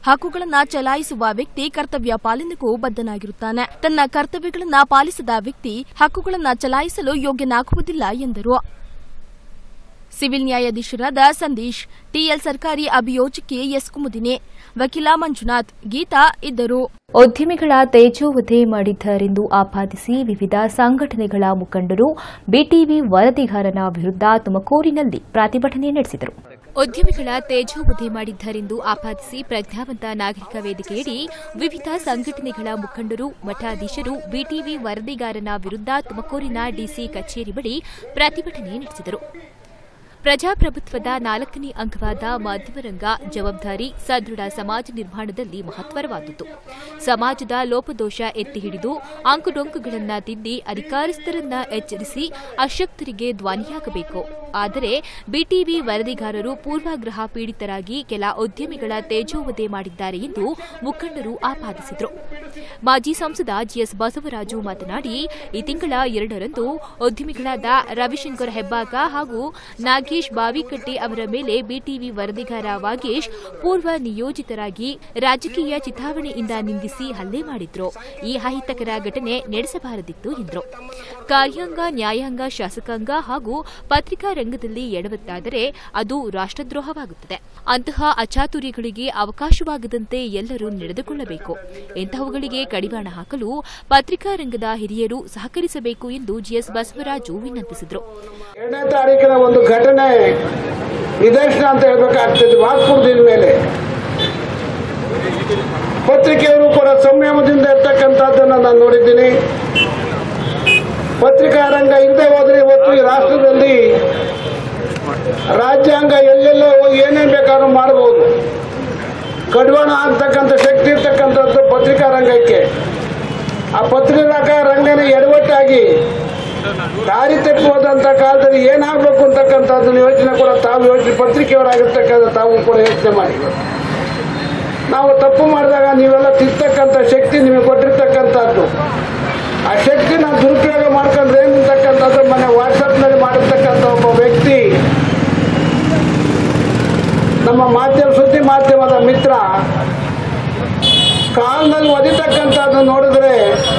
ಹಕ್ಕುಗಳನ್ನ ಚಲಾಯಿಸುವ ವ್ಯಕ್ತಿ ಕರ್ತವ್ಯ ಪಾಲನೆಗೂ ಬದ್ಧನಾಗಿರುತ್ತಾನೆ ತನ್ನ ಕರ್ತವ್ಯಗಳನ್ನ ಪಾಲಿಸದ ವ್ಯಕ್ತಿ ಹಕ್ಕುಗಳನ್ನ ಚಲಾಯಿಸಲು ಯೋಗ್ಯನಾಗುವುದಿಲ್ಲ ಎಂದರು ಸಿವಿಲ್ ನ್ಯಾಯಾಧೀಶರಾದ ಸಂದೀಶ್ ಟಿಎಲ್ ಸರ್ಕಾರಿ ಅಭಿಯೋಜಕಿ ಎಸ್ ಕುಮುದಿನಿ ವಕೀಲ ಮಂಜುನಾಥ್ ಗೀತಾ ಇದ್ದರು ಉದ್ಯಮಿಗಳ ತೇಜೋವಧೆ ಮಾಡಿದ್ದರೆಂದು ಆಪಾದಿಸಿ ವಿವಿಧ ಸಂಘಟನೆಗಳ ಮುಖಂಡರು ಬಿಟಿವಿ ವರದಿಗಾರನ ವಿರುದ್ಧ ತುಮಕೂರಿನಲ್ಲಿ ಪ್ರತಿಭಟನೆ ನಡೆಸಿದರು ಉದ್ಯಮಿಗಳ ತೇಜೋವಧೆ ಮಾಡಿದ್ದರೆಂದು ಆಪಾದಿಸಿ ಪ್ರಜ್ಞಾವಂತ ನಾಗರಿಕ ವೇದಿಕೆಯಡಿ ವಿವಿಧ ಸಂಘಟನೆಗಳ ಮುಖಂಡರು ಮಠಾಧೀಶರು ಬಿಟಿವಿ ವರದಿಗಾರನ ವಿರುದ್ಧ ತುಮಕೂರಿನ ಡಿಸಿ ಕಚೇರಿ ಬಳಿ ಪ್ರತಿಭಟನೆ ನಡೆಸಿದರು ಪ್ರಜಾಪ್ರಭುತ್ವದ ನಾಲ್ಕನೇ ಅಂಗವಾದ ಮಾಧ್ಯಮರಂಗ ಜವಾಬ್ದಾರಿ ಸದೃಢ ಸಮಾಜ ನಿರ್ಮಾಣದಲ್ಲಿ ಮಹತ್ವರವಾದದ್ದು ಸಮಾಜದ ಲೋಪದೋಷ ಎತ್ತಿ ಹಿಡಿದು ಅಂಕುಡೊಂಕುಗಳನ್ನು ತಿದ್ದಿ ಅಧಿಕಾರಸ್ಥರನ್ನ ಎಚ್ಚರಿಸಿ ಅಶಕ್ತರಿಗೆ ಧ್ವನಿಯಾಗಬೇಕು ಆದರೆ ಬಿಟಿವಿ ವರದಿಗಾರರು ಪೂರ್ವಾಗ್ರಹ ಪೀಡಿತರಾಗಿ ಕೆಲ ಉದ್ಯಮಿಗಳ ತೇಜೋವಧೆ ಮಾಡಿದ್ದಾರೆ ಎಂದು ಮುಖಂಡರು ಆಪಾದಿಸಿದರು ಮಾಜಿ ಸಂಸದ ಜಿಎಸ್ ಬಸವರಾಜು ಮಾತನಾಡಿ ಈ ತಿಂಗಳ ಎರಡರಂದು ಉದ್ಯಮಿಗಳಾದ ರವಿಶಂಕರ್ ಹೆಬ್ಬಾಕ ಹಾಗೂ ನಾಗೇಶ್ ಬಾವಿಕಟ್ಟೆ ಅವರ ಮೇಲೆ ಬಿಟಿವಿ ವರದಿಗಾರ ವಾಗೇಶ್ ಪೂರ್ವ ನಿಯೋಜಿತರಾಗಿ ರಾಜಕೀಯ ಚಿತಾವಣೆಯಿಂದ ನಿಂದಿಸಿ ಹಲ್ಲೆ ಮಾಡಿದ್ರು ಈ ಅಹಿತಕರ ಘಟನೆ ನಡೆಸಬಾರದಿತ್ತು ಎಂದರು ಕಾರ್ಯಾಂಗ ನ್ಯಾಯಾಂಗ ಶಾಸಕಾಂಗ ಹಾಗೂ ಪತ್ರಿಕಾ ರಂಗದಲ್ಲಿ ಎಡವತ್ತಾದರೆ ಅದು ರಾಷ್ಟ್ರದ್ರೋಹವಾಗುತ್ತದೆ ಅಂತಹ ಅಚಾತುರ್ಯಗಳಿಗೆ ಅವಕಾಶವಾಗದಂತೆ ಎಲ್ಲರೂ ನಡೆದುಕೊಳ್ಳಬೇಕು ಇಂತಹವುಗಳಿಗೆ ಕಡಿವಾಣ ಹಾಕಲು ಪತ್ರಿಕಾ ರಂಗದ ಹಿರಿಯರು ಸಹಕರಿಸಬೇಕು ಎಂದು ಜಿಎಸ್ ಬಸವರಾಜು ವಿನಂತಿಸಿದರು ಎರಡನೇ ತಾರೀಕಿನ ಒಂದು ಘಟನೆ ನಿದರ್ಶನ ಅಂತ ಹೇಳ್ಬೇಕಾಗ್ತದೆ ವಾಕ್ಪುರದಿನ ಮೇಲೆ ಪತ್ರಿಕೆಯವರು ಕೂಡ ಸಂಯಮದಿಂದ ಇರ್ತಕ್ಕಂಥದ್ದನ್ನು ನಾನು ನೋಡಿದ್ದೀನಿ ಪತ್ರಿಕಾ ರಂಗ ಹಿಂದೆ ಹೋದ್ರೆ ಇವತ್ತು ಈ ರಾಷ್ಟ್ರದಲ್ಲಿ ರಾಜ್ಯಾಂಗ ಎಲ್ಲೆಲ್ಲೋ ಹೋಗಿ ಏನೇನ್ ಬೇಕಾದ್ರೂ ಮಾಡಬಹುದು ಕಡಿವಾಣ ಅಂತಕ್ಕಂಥ ಶಕ್ತಿ ಇರ್ತಕ್ಕಂಥದ್ದು ಪತ್ರಿಕಾ ರಂಗಕ್ಕೆ ಆ ಪತ್ರಿಕಾ ರಂಗನ ಎಡವಟ್ಟಾಗಿ ದಾರಿ ತಪ್ಪಿ ಹೋದಂತ ಕಾಲದಲ್ಲಿ ಏನಾಗಬೇಕು ಅಂತಕ್ಕಂಥದ್ದನ್ನ ಯೋಚನೆ ಕೂಡ ತಾವು ಯೋಚನೆ ಪತ್ರಿಕೆಯವರಾಗಿರ್ತಕ್ಕಂಥ ತಾವು ಕೂಡ ಯೋಚನೆ ಮಾಡಿ ನಾವು ತಪ್ಪು ಮಾಡಿದಾಗ ನೀವೆಲ್ಲ ತಿರ್ತಕ್ಕಂಥ ಶಕ್ತಿ ನಿಮಗೆ ಕೊಟ್ಟಿರ್ತಕ್ಕಂಥದ್ದು ಆ ಶಕ್ತಿ ನಾವು ದುರುಪಯೋಗ ಮಾಡ್ಕೊಂಡ್ರೆ ಏನಿರ್ತಕ್ಕಂಥದ್ದು ಮೊನ್ನೆ ವಾಟ್ಸಪ್ನಲ್ಲಿ ಮಾಡಿರ್ತಕ್ಕಂಥ ಒಬ್ಬ ವ್ಯಕ್ತಿ ನಮ್ಮ ಮಾಧ್ಯಮ ಸುದ್ದಿ ಮಾಧ್ಯಮದ ಮಿತ್ರ ಕಾಲ್ನಲ್ಲಿ ಒದಿತಕ್ಕಂಥದ್ದು ನೋಡಿದ್ರೆ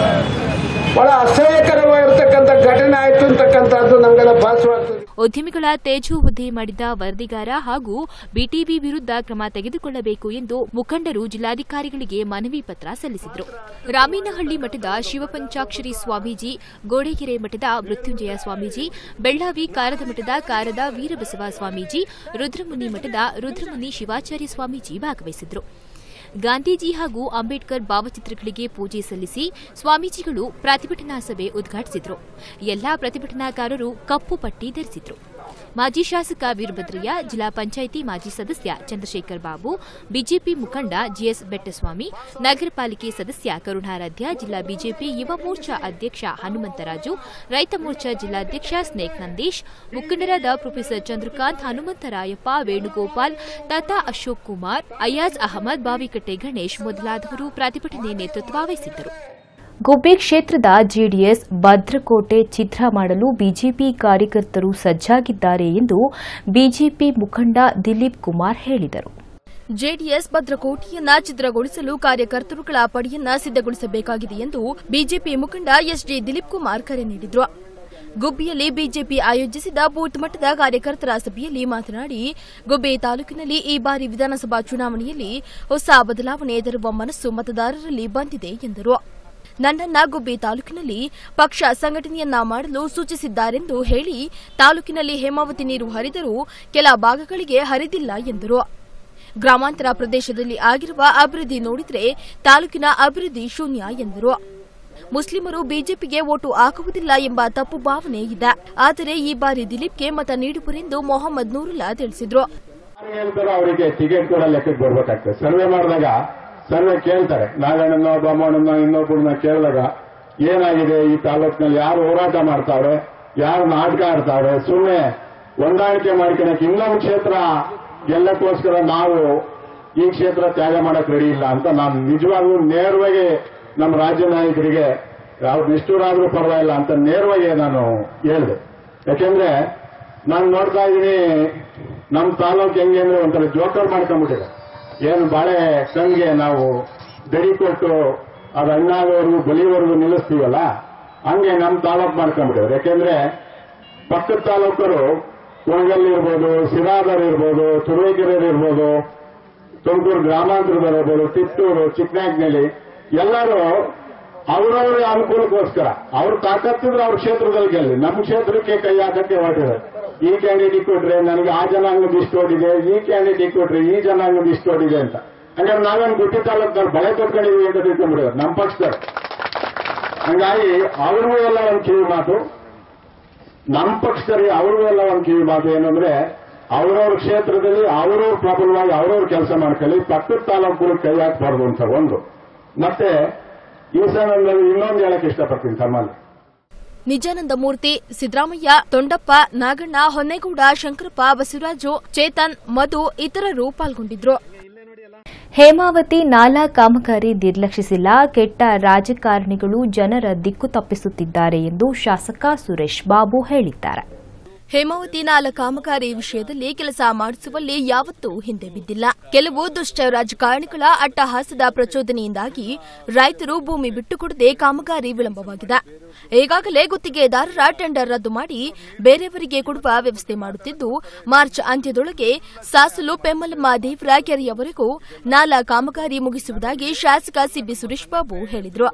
ಬಹಳ ಅಸಹ್ಯಕರವಾಗಿರ್ತಕ್ಕಂಥ ಘಟನೆ ಆಯ್ತು ಅಂತಕ್ಕಂಥದ್ದು ನಮಗೆಲ್ಲ ಭಾಸವಾಗ್ತದೆ ಉದ್ಯಮಿಗಳ ತೇಜೋವಧೆ ಮಾಡಿದ ವರದಿಗಾರ ಹಾಗೂ ಬಿಟಿವಿ ವಿರುದ್ಧ ಕ್ರಮ ತೆಗೆದುಕೊಳ್ಳಬೇಕು ಎಂದು ಮುಖಂಡರು ಜಿಲ್ಲಾಧಿಕಾರಿಗಳಿಗೆ ಮನವಿ ಪತ್ರ ಸಲ್ಲಿಸಿದರು ರಾಮೇನಹಳ್ಳಿ ಮಠದ ಶಿವಪಂಚಾಕ್ಷರಿ ಸ್ವಾಮೀಜಿ ಗೋಡೆಗೆರೆ ಮಠದ ಮೃತ್ಯುಂಜಯ ಸ್ವಾಮೀಜಿ ಬೆಳ್ಳಾವಿ ಕಾರದ ಮಠದ ಕಾರದ ವೀರಬಸವ ಸ್ವಾಮೀಜಿ ರುದ್ರಮುನಿ ಮಠದ ರುದ್ರಮುನಿ ಶಿವಾಚಾರ್ಯ ಸ್ವಾಮೀಜಿ ಭಾಗವಹಿಸಿದರು ಗಾಂಧೀಜಿ ಹಾಗೂ ಅಂಬೇಡ್ಕರ್ ಭಾವಚಿತ್ರಗಳಿಗೆ ಪೂಜೆ ಸಲ್ಲಿಸಿ ಸ್ವಾಮೀಜಿಗಳು ಪ್ರತಿಭಟನಾ ಸಭೆ ಉದ್ಘಾಟಿಸಿದರು ಎಲ್ಲಾ ಪ್ರತಿಭಟನಾಕಾರರು ಕಪ್ಪು ಪಟ್ಟಿ ಧರಿಸಿದ್ರು ಮಾಜಿ ಶಾಸಕ ವೀರಭದ್ರಯ್ಯ ಜಿಲ್ಲಾ ಪಂಚಾಯಿತಿ ಮಾಜಿ ಸದಸ್ಯ ಚಂದ್ರಶೇಖರ್ ಬಾಬು ಬಿಜೆಪಿ ಮುಖಂಡ ಜಿಎಸ್ ಬೆಟ್ಟಸ್ವಾಮಿ ನಗರ ಪಾಲಿಕೆ ಸದಸ್ಯ ಕರುಣಾರಾಧ್ಯ ಜಿಲ್ಲಾ ಬಿಜೆಪಿ ಯುವ ಮೋರ್ಚಾ ಅಧ್ಯಕ್ಷ ಹನುಮಂತರಾಜು ರೈತ ಮೋರ್ಚಾ ಜಿಲ್ಲಾಧ್ಯಕ್ಷ ಸ್ನೇಕ್ ನಂದೀಶ್ ಮುಖಂಡರಾದ ಪ್ರೊಫೆಸರ್ ಚಂದ್ರಕಾಂತ್ ಹನುಮಂತರಾಯಪ್ಪ ವೇಣುಗೋಪಾಲ್ ತಾತಾ ಅಶೋಕ್ ಕುಮಾರ್ ಅಯಾಜ್ ಅಹಮದ್ ಬಾವಿಕಟ್ಟೆ ಗಣೇಶ್ ಮೊದಲಾದವರು ಪ್ರತಿಭಟನೆ ನೇತೃತ್ವ ವಹಿಸಿದ್ದರು ಗುಬ್ಬಿ ಕ್ಷೇತ್ರದ ಜೆಡಿಎಸ್ ಭದ್ರಕೋಟೆ ಚಿತ್ರ ಮಾಡಲು ಬಿಜೆಪಿ ಕಾರ್ಯಕರ್ತರು ಸಜ್ಜಾಗಿದ್ದಾರೆ ಎಂದು ಬಿಜೆಪಿ ಮುಖಂಡ ದಿಲೀಪ್ ಕುಮಾರ್ ಹೇಳಿದರು ಜೆಡಿಎಸ್ ಭದ್ರಕೋಟೆಯನ್ನ ಛಿದ್ರಗೊಳಿಸಲು ಕಾರ್ಯಕರ್ತರುಗಳ ಪಡೆಯನ್ನ ಸಿದ್ದಗೊಳಿಸಬೇಕಾಗಿದೆ ಎಂದು ಬಿಜೆಪಿ ಮುಖಂಡ ಎಸ್ಜಿ ದಿಲೀಪ್ ಕುಮಾರ್ ಕರೆ ನೀಡಿದ್ರು ಗುಬ್ಬಿಯಲ್ಲಿ ಬಿಜೆಪಿ ಆಯೋಜಿಸಿದ ಬೂತ್ ಮಟ್ಟದ ಕಾರ್ಯಕರ್ತರ ಸಭೆಯಲ್ಲಿ ಮಾತನಾಡಿ ಗುಬ್ಬಿ ತಾಲೂಕಿನಲ್ಲಿ ಈ ಬಾರಿ ವಿಧಾನಸಭಾ ಚುನಾವಣೆಯಲ್ಲಿ ಹೊಸ ಬದಲಾವಣೆ ತರುವ ಮನಸ್ಸು ಮತದಾರರಲ್ಲಿ ಬಂದಿದೆ ಎಂದರು ನನ್ನನ್ನ ಗುಬ್ಬಿ ತಾಲೂಕಿನಲ್ಲಿ ಪಕ್ಷ ಸಂಘಟನೆಯನ್ನ ಮಾಡಲು ಸೂಚಿಸಿದ್ದಾರೆಂದು ಹೇಳಿ ತಾಲೂಕಿನಲ್ಲಿ ಹೇಮಾವತಿ ನೀರು ಹರಿದರೂ ಕೆಲ ಭಾಗಗಳಿಗೆ ಹರಿದಿಲ್ಲ ಎಂದರು ಗ್ರಾಮಾಂತರ ಪ್ರದೇಶದಲ್ಲಿ ಆಗಿರುವ ಅಭಿವೃದ್ಧಿ ನೋಡಿದರೆ ತಾಲೂಕಿನ ಅಭಿವೃದ್ಧಿ ಶೂನ್ಯ ಎಂದರು ಮುಸ್ಲಿಮರು ಬಿಜೆಪಿಗೆ ಓಟು ಹಾಕುವುದಿಲ್ಲ ಎಂಬ ತಪ್ಪು ಭಾವನೆ ಇದೆ ಆದರೆ ಈ ಬಾರಿ ದಿಲೀಪ್ಗೆ ಮತ ನೀಡುವರೆಂದು ಮೊಹಮ್ಮದ್ ನೂರುಲ್ಲಾ ತಿಳಿಸಿದ್ರು ಹೇಳ್ತಾರೋ ಅವರಿಗೆ ಟಿಕೆಟ್ ಕೂಡ ಲೆಕ್ಕಕ್ಕೆ ಬರ್ಬೇಕಾಗ್ತದೆ ಸರ್ವೆ ಮಾಡಿದಾಗ ಸರ್ವೆ ಕೇಳ್ತಾರೆ ನಾರಾಯಣನೋ ಬೊಮ್ಮಣ್ಣನೋ ಇನ್ನೊಬ್ಬರನ್ನ ಕೇಳಿದಾಗ ಏನಾಗಿದೆ ಈ ತಾಲೂಕಿನಲ್ಲಿ ಯಾರು ಹೋರಾಟ ಮಾಡ್ತಾವ್ರೆ ಯಾರು ನಾಟಕ ಆಡ್ತಾವ್ರೆ ಸುಮ್ಮನೆ ಹೊಂದಾಣಿಕೆ ಮಾಡ್ಕೊಳಕ್ಕೆ ಇನ್ನೊಂದು ಕ್ಷೇತ್ರ ಗೆಲ್ಲಕ್ಕೋಸ್ಕರ ನಾವು ಈ ಕ್ಷೇತ್ರ ತ್ಯಾಗ ಮಾಡಕ್ ರೆಡಿ ಇಲ್ಲ ಅಂತ ನಾನು ನಿಜವಾಗ್ಲೂ ನೇರವಾಗಿ ನಮ್ಮ ರಾಜ್ಯ ನಾಯಕರಿಗೆ ಅವ್ರು ನಿಷ್ಠುರಾದ್ರೂ ಪರವಾಗಿಲ್ಲ ಅಂತ ನೇರವಾಗಿ ನಾನು ಹೇಳಿದೆ ಯಾಕೆಂದ್ರೆ ನಾನು ನೋಡ್ತಾ ಇದ್ದೀನಿ ನಮ್ಮ ತಾಲೂಕು ಹೆಂಗೆ ಅಂದ್ರೆ ಒಂಥರ ಜೋಕರ್ ಮಾಡ್ಕೊಂಡ್ಬಿಟ್ಟಿದೆ ಏನು ಬಾಳೆ ಸಂಘೆ ನಾವು ದಡಿ ಕೊಟ್ಟು ಅದು ಹಣ್ಣಾಗೋವರೆಗೂ ಬಲಿವರೆಗೂ ನಿಲ್ಲಿಸ್ತೀವಲ್ಲ ಹಂಗೆ ನಮ್ಮ ತಾಲೂಕು ಮಾಡ್ಕೊಂಡ್ಬಿಟ್ಟಿವ್ರು ಯಾಕೆಂದ್ರೆ ಪಕ್ಕದ ತಾಲೂಕರು ಕುಣಗಲ್ ಇರ್ಬೋದು ಸಿರಾದರ್ ಇರ್ಬೋದು ತುರುವೇಕೆರೆ ಇರ್ಬೋದು ತುಮಕೂರು ಗ್ರಾಮಾಂತರದವ್ರು ಇರ್ಬೋದು ತಿಟ್ಟೂರು ಚಿಕ್ಕನಾಗ್ನಲ್ಲಿ ಎಲ್ಲರೂ ಅವರವರ ಅನುಕೂಲಕ್ಕೋಸ್ಕರ ಅವ್ರು ತಾಕತ್ತಿದ್ರೆ ಅವ್ರ ಕ್ಷೇತ್ರದಲ್ಲಿ ಗೆಲ್ಲಿ ನಮ್ಮ ಕ್ಷೇತ್ರಕ್ಕೆ ಕೈ ಹಾಕಕ್ಕೆ ಹೊರಟಿದ್ದಾರೆ ಈ ಕ್ಯಾಂಡಿಡೇಟ್ ಕೊಟ್ರೆ ನನಗೆ ಆ ಜನಾಂಗದ ಇಷ್ಟು ಓಡಿದೆ ಈ ಕ್ಯಾಂಡಿಡೇಟ್ ಕೊಟ್ರೆ ಈ ಜನಾಂಗದ ಇಷ್ಟು ಓಡಿದೆ ಅಂತ ಹಂಗಾರೆ ನಾವೇನು ಗುಟ್ಟಿ ತಾಲೂಕ್ದವ್ರು ಬಳೆ ಕೊಟ್ಕೊಂಡಿದೀವಿ ಅಂತ ತಿಳ್ಕೊಂಡ್ಬಿಡಿದ್ರು ನಮ್ಮ ಪಕ್ಷದವ್ರು ಹಂಗಾಗಿ ಅವ್ರಿಗೂ ಎಲ್ಲ ಒಂದು ಕಿವಿ ಮಾತು ನಮ್ಮ ಪಕ್ಷದಲ್ಲಿ ಅವ್ರಿಗೂ ಎಲ್ಲ ಒಂದು ಕಿವಿ ಮಾತು ಏನಂದ್ರೆ ಅವ್ರವ್ರ ಕ್ಷೇತ್ರದಲ್ಲಿ ಅವ್ರವ್ರ ಪ್ರಬಲವಾಗಿ ಅವ್ರವ್ರ ಕೆಲಸ ಮಾಡ್ಕೊಳ್ಳಿ ಪಕ್ಕದ ತಾಲೂಕುಗಳು ಕೈ ಹಾಕ್ಬಾರ್ದು ಅಂತ ಒಂದು ಮತ್ತೆ ಈ ಸಂದರ್ಭದಲ್ಲಿ ಇನ್ನೊಂದು ಹೇಳಕ್ ಇಷ್ಟಪಡ್ತೀನಿ ತಮ್ಮಲ್ಲಿ ನಿಜಾನಂದ ಮೂರ್ತಿ ಸಿದ್ದರಾಮಯ್ಯ ತೊಂಡಪ್ಪ ನಾಗಣ್ಣ ಹೊನ್ನೇಗೌಡ ಶಂಕರಪ್ಪ ಬಸವರಾಜು ಚೇತನ್ ಮಧು ಇತರರು ಪಾಲ್ಗೊಂಡಿದ್ರು ಹೇಮಾವತಿ ನಾಲಾ ಕಾಮಗಾರಿ ನಿರ್ಲಕ್ಷಿಸಿಲ್ಲ ಕೆಟ್ಟ ರಾಜಕಾರಣಿಗಳು ಜನರ ದಿಕ್ಕು ತಪ್ಪಿಸುತ್ತಿದ್ದಾರೆ ಎಂದು ಶಾಸಕ ಸುರೇಶ್ ಬಾಬು ಹೇಳಿದ್ದಾರೆ ಹೇಮಾವತಿ ನಾಲ ಕಾಮಗಾರಿ ವಿಷಯದಲ್ಲಿ ಕೆಲಸ ಮಾಡಿಸುವಲ್ಲಿ ಯಾವತ್ತೂ ಹಿಂದೆ ಬಿದ್ದಿಲ್ಲ ಕೆಲವು ದುಷ್ಟ ರಾಜಕಾರಣಿಗಳ ಅಟ್ಟಹಾಸದ ಪ್ರಚೋದನೆಯಿಂದಾಗಿ ರೈತರು ಭೂಮಿ ಬಿಟ್ಟುಕೊಡದೆ ಕಾಮಗಾರಿ ವಿಳಂಬವಾಗಿದೆ ಈಗಾಗಲೇ ಗುತ್ತಿಗೆದಾರರ ಟೆಂಡರ್ ರದ್ದು ಮಾಡಿ ಬೇರೆಯವರಿಗೆ ಕೊಡುವ ವ್ಯವಸ್ಥೆ ಮಾಡುತ್ತಿದ್ದು ಮಾರ್ಚ್ ಅಂತ್ಯದೊಳಗೆ ಸಾಸಲು ಪೆಮ್ಮಲಮ್ಮ ದೇವರ ಕೆರೆಯವರೆಗೂ ನಾಲಾ ಕಾಮಗಾರಿ ಮುಗಿಸುವುದಾಗಿ ಶಾಸಕ ಸಿಬಿ ಸುರೇಶ್ ಬಾಬು ಹೇಳಿದರು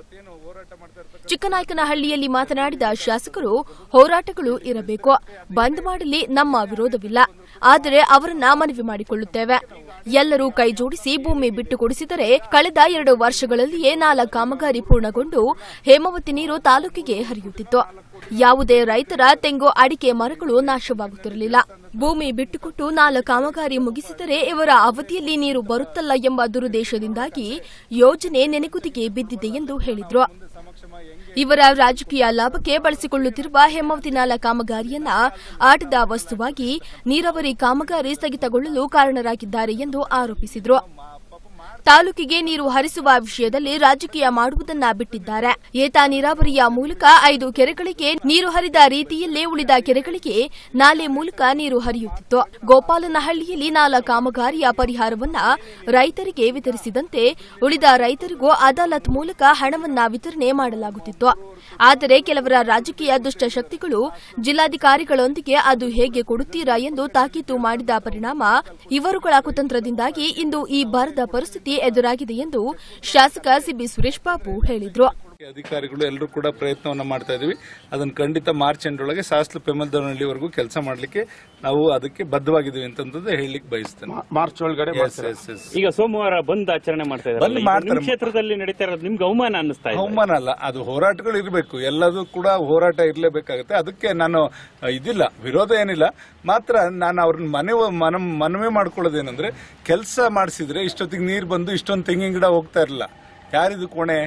ಚಿಕ್ಕನಾಯಕನಹಳ್ಳಿಯಲ್ಲಿ ಮಾತನಾಡಿದ ಶಾಸಕರು ಹೋರಾಟಗಳು ಇರಬೇಕು ಬಂದ್ ಮಾಡಲಿ ನಮ್ಮ ವಿರೋಧವಿಲ್ಲ ಆದರೆ ಅವರನ್ನ ಮನವಿ ಮಾಡಿಕೊಳ್ಳುತ್ತೇವೆ ಎಲ್ಲರೂ ಕೈ ಜೋಡಿಸಿ ಭೂಮಿ ಬಿಟ್ಟು ಕೊಡಿಸಿದರೆ ಕಳೆದ ಎರಡು ವರ್ಷಗಳಲ್ಲಿಯೇ ನಾಲ ಕಾಮಗಾರಿ ಪೂರ್ಣಗೊಂಡು ಹೇಮಾವತಿ ನೀರು ತಾಲೂಕಿಗೆ ಹರಿಯುತ್ತಿತ್ತು ಯಾವುದೇ ರೈತರ ತೆಂಗು ಅಡಿಕೆ ಮರಗಳು ನಾಶವಾಗುತ್ತಿರಲಿಲ್ಲ ಭೂಮಿ ಬಿಟ್ಟುಕೊಟ್ಟು ನಾಲ ಕಾಮಗಾರಿ ಮುಗಿಸಿದರೆ ಇವರ ಅವಧಿಯಲ್ಲಿ ನೀರು ಬರುತ್ತಲ್ಲ ಎಂಬ ದುರುದ್ದೇಶದಿಂದಾಗಿ ಯೋಜನೆ ನೆನೆಗುದಿಗೆ ಬಿದ್ದಿದೆ ಎಂದು ಹೇಳಿದ್ರು ಇವರ ರಾಜಕೀಯ ಲಾಭಕ್ಕೆ ಬಳಸಿಕೊಳ್ಳುತ್ತಿರುವ ಹೇಮಾವತಿ ನಾಲ ಕಾಮಗಾರಿಯನ್ನ ಆಟದ ವಸ್ತುವಾಗಿ ನೀರಾವರಿ ಕಾಮಗಾರಿ ಸ್ಥಗಿತಗೊಳ್ಳಲು ಕಾರಣರಾಗಿದ್ದಾರೆ ಎಂದು ಆರೋಪಿಸಿದರು ತಾಲೂಕಿಗೆ ನೀರು ಹರಿಸುವ ವಿಷಯದಲ್ಲಿ ರಾಜಕೀಯ ಮಾಡುವುದನ್ನ ಬಿಟ್ಟಿದ್ದಾರೆ ಏತ ನೀರಾವರಿಯ ಮೂಲಕ ಐದು ಕೆರೆಗಳಿಗೆ ನೀರು ಹರಿದ ರೀತಿಯಲ್ಲೇ ಉಳಿದ ಕೆರೆಗಳಿಗೆ ನಾಲೆ ಮೂಲಕ ನೀರು ಹರಿಯುತ್ತಿತ್ತು ಗೋಪಾಲನಹಳ್ಳಿಯಲ್ಲಿ ನಾಲ ಕಾಮಗಾರಿಯ ಪರಿಹಾರವನ್ನ ರೈತರಿಗೆ ವಿತರಿಸಿದಂತೆ ಉಳಿದ ರೈತರಿಗೂ ಅದಾಲತ್ ಮೂಲಕ ಹಣವನ್ನ ವಿತರಣೆ ಮಾಡಲಾಗುತ್ತಿತ್ತು ಆದರೆ ಕೆಲವರ ರಾಜಕೀಯ ದುಷ್ಟಶಕ್ತಿಗಳು ಜಿಲ್ಲಾಧಿಕಾರಿಗಳೊಂದಿಗೆ ಅದು ಹೇಗೆ ಕೊಡುತ್ತೀರಾ ಎಂದು ತಾಕೀತು ಮಾಡಿದ ಪರಿಣಾಮ ಇವರುಗಳ ಕುತಂತ್ರದಿಂದಾಗಿ ಇಂದು ಈ ಬರದ ಪರಿಸ್ಥಿತಿ ಎದುರಾಗಿದೆ ಎಂದು ಶಾಸಕ ಸಿಬಿ ಸುರೇಶ್ ಬಾಬು ಹೇಳಿದರು ಅಧಿಕಾರಿಗಳು ಎಲ್ಲರೂ ಕೂಡ ಪ್ರಯತ್ನವನ್ನ ಮಾಡ್ತಾ ಇದೀವಿ ಅದನ್ನ ಖಂಡಿತ ಮಾರ್ಚ್ ಎಂಡ್ ಒಳಗೆ ಸಾಸ್ಲು ಪೆಮಲ್ದನಹಳ್ಳಿವರೆಗೂ ಕೆಲಸ ಮಾಡ್ಲಿಕ್ಕೆ ನಾವು ಅದಕ್ಕೆ ಬದ್ಧವಾಗಿದ್ದೀವಿ ಅಂತಂದ್ರೆ ಹೇಳಲಿಕ್ಕೆ ಬಯಸ್ತೇನೆ ಮಾರ್ಚ್ ಒಳಗಡೆ Yes, ಮಾಡ್ತೀರಾ? yes, yes. ಈಗ ಸೋಮವಾರ ಬಂದ್ ಆಚರಣೆ ಮಾಡ್ತಾ ಬಂದ್ ಇದ್ದಾರೆ ಮಾಡ್ತಾರೆ. ನಿಮ್ಮ ಕ್ಷೇತ್ರದಲ್ಲಿ ನಡೀತಾ ಇರೋದು ನಿಮ್ಗೆ ಅವಮಾನ ಅನ್ನಿಸ್ತಾ ಇದೆ ಅವಮಾನ ಅಲ್ಲ ಅದು ಹೋರಾಟಗಳು ಇರಬೇಕು ಎಲ್ಲದೂ ಕೂಡ ಹೋರಾಟ ಇರಲೇಬೇಕಾಗುತ್ತೆ ಅದಕ್ಕೆ ನಾನು ಅಹ್, ಇದಿಲ್ಲ ವಿರೋಧ ಏನಿಲ್ಲ ಮಾತ್ರ ನಾನು ಅವ್ರನ್ನ ಮನವಿ ಮನ ಮನವಿ ಮಾಡ್ಕೊಳ್ಳೋದೇನಂದ್ರೆ ಕೆಲಸ ಮಾಡಿಸಿದ್ರೆ ಇಷ್ಟೊತ್ತಿಗೆ ನೀರು ಬಂದು ಇಷ್ಟೊಂದು ತೆಂಗಿನ ಗಿಡ ಹೋಗ್ತಾ ಇರಲಿಲ್ಲ ಯಾರಿದು ಕೋಣೆ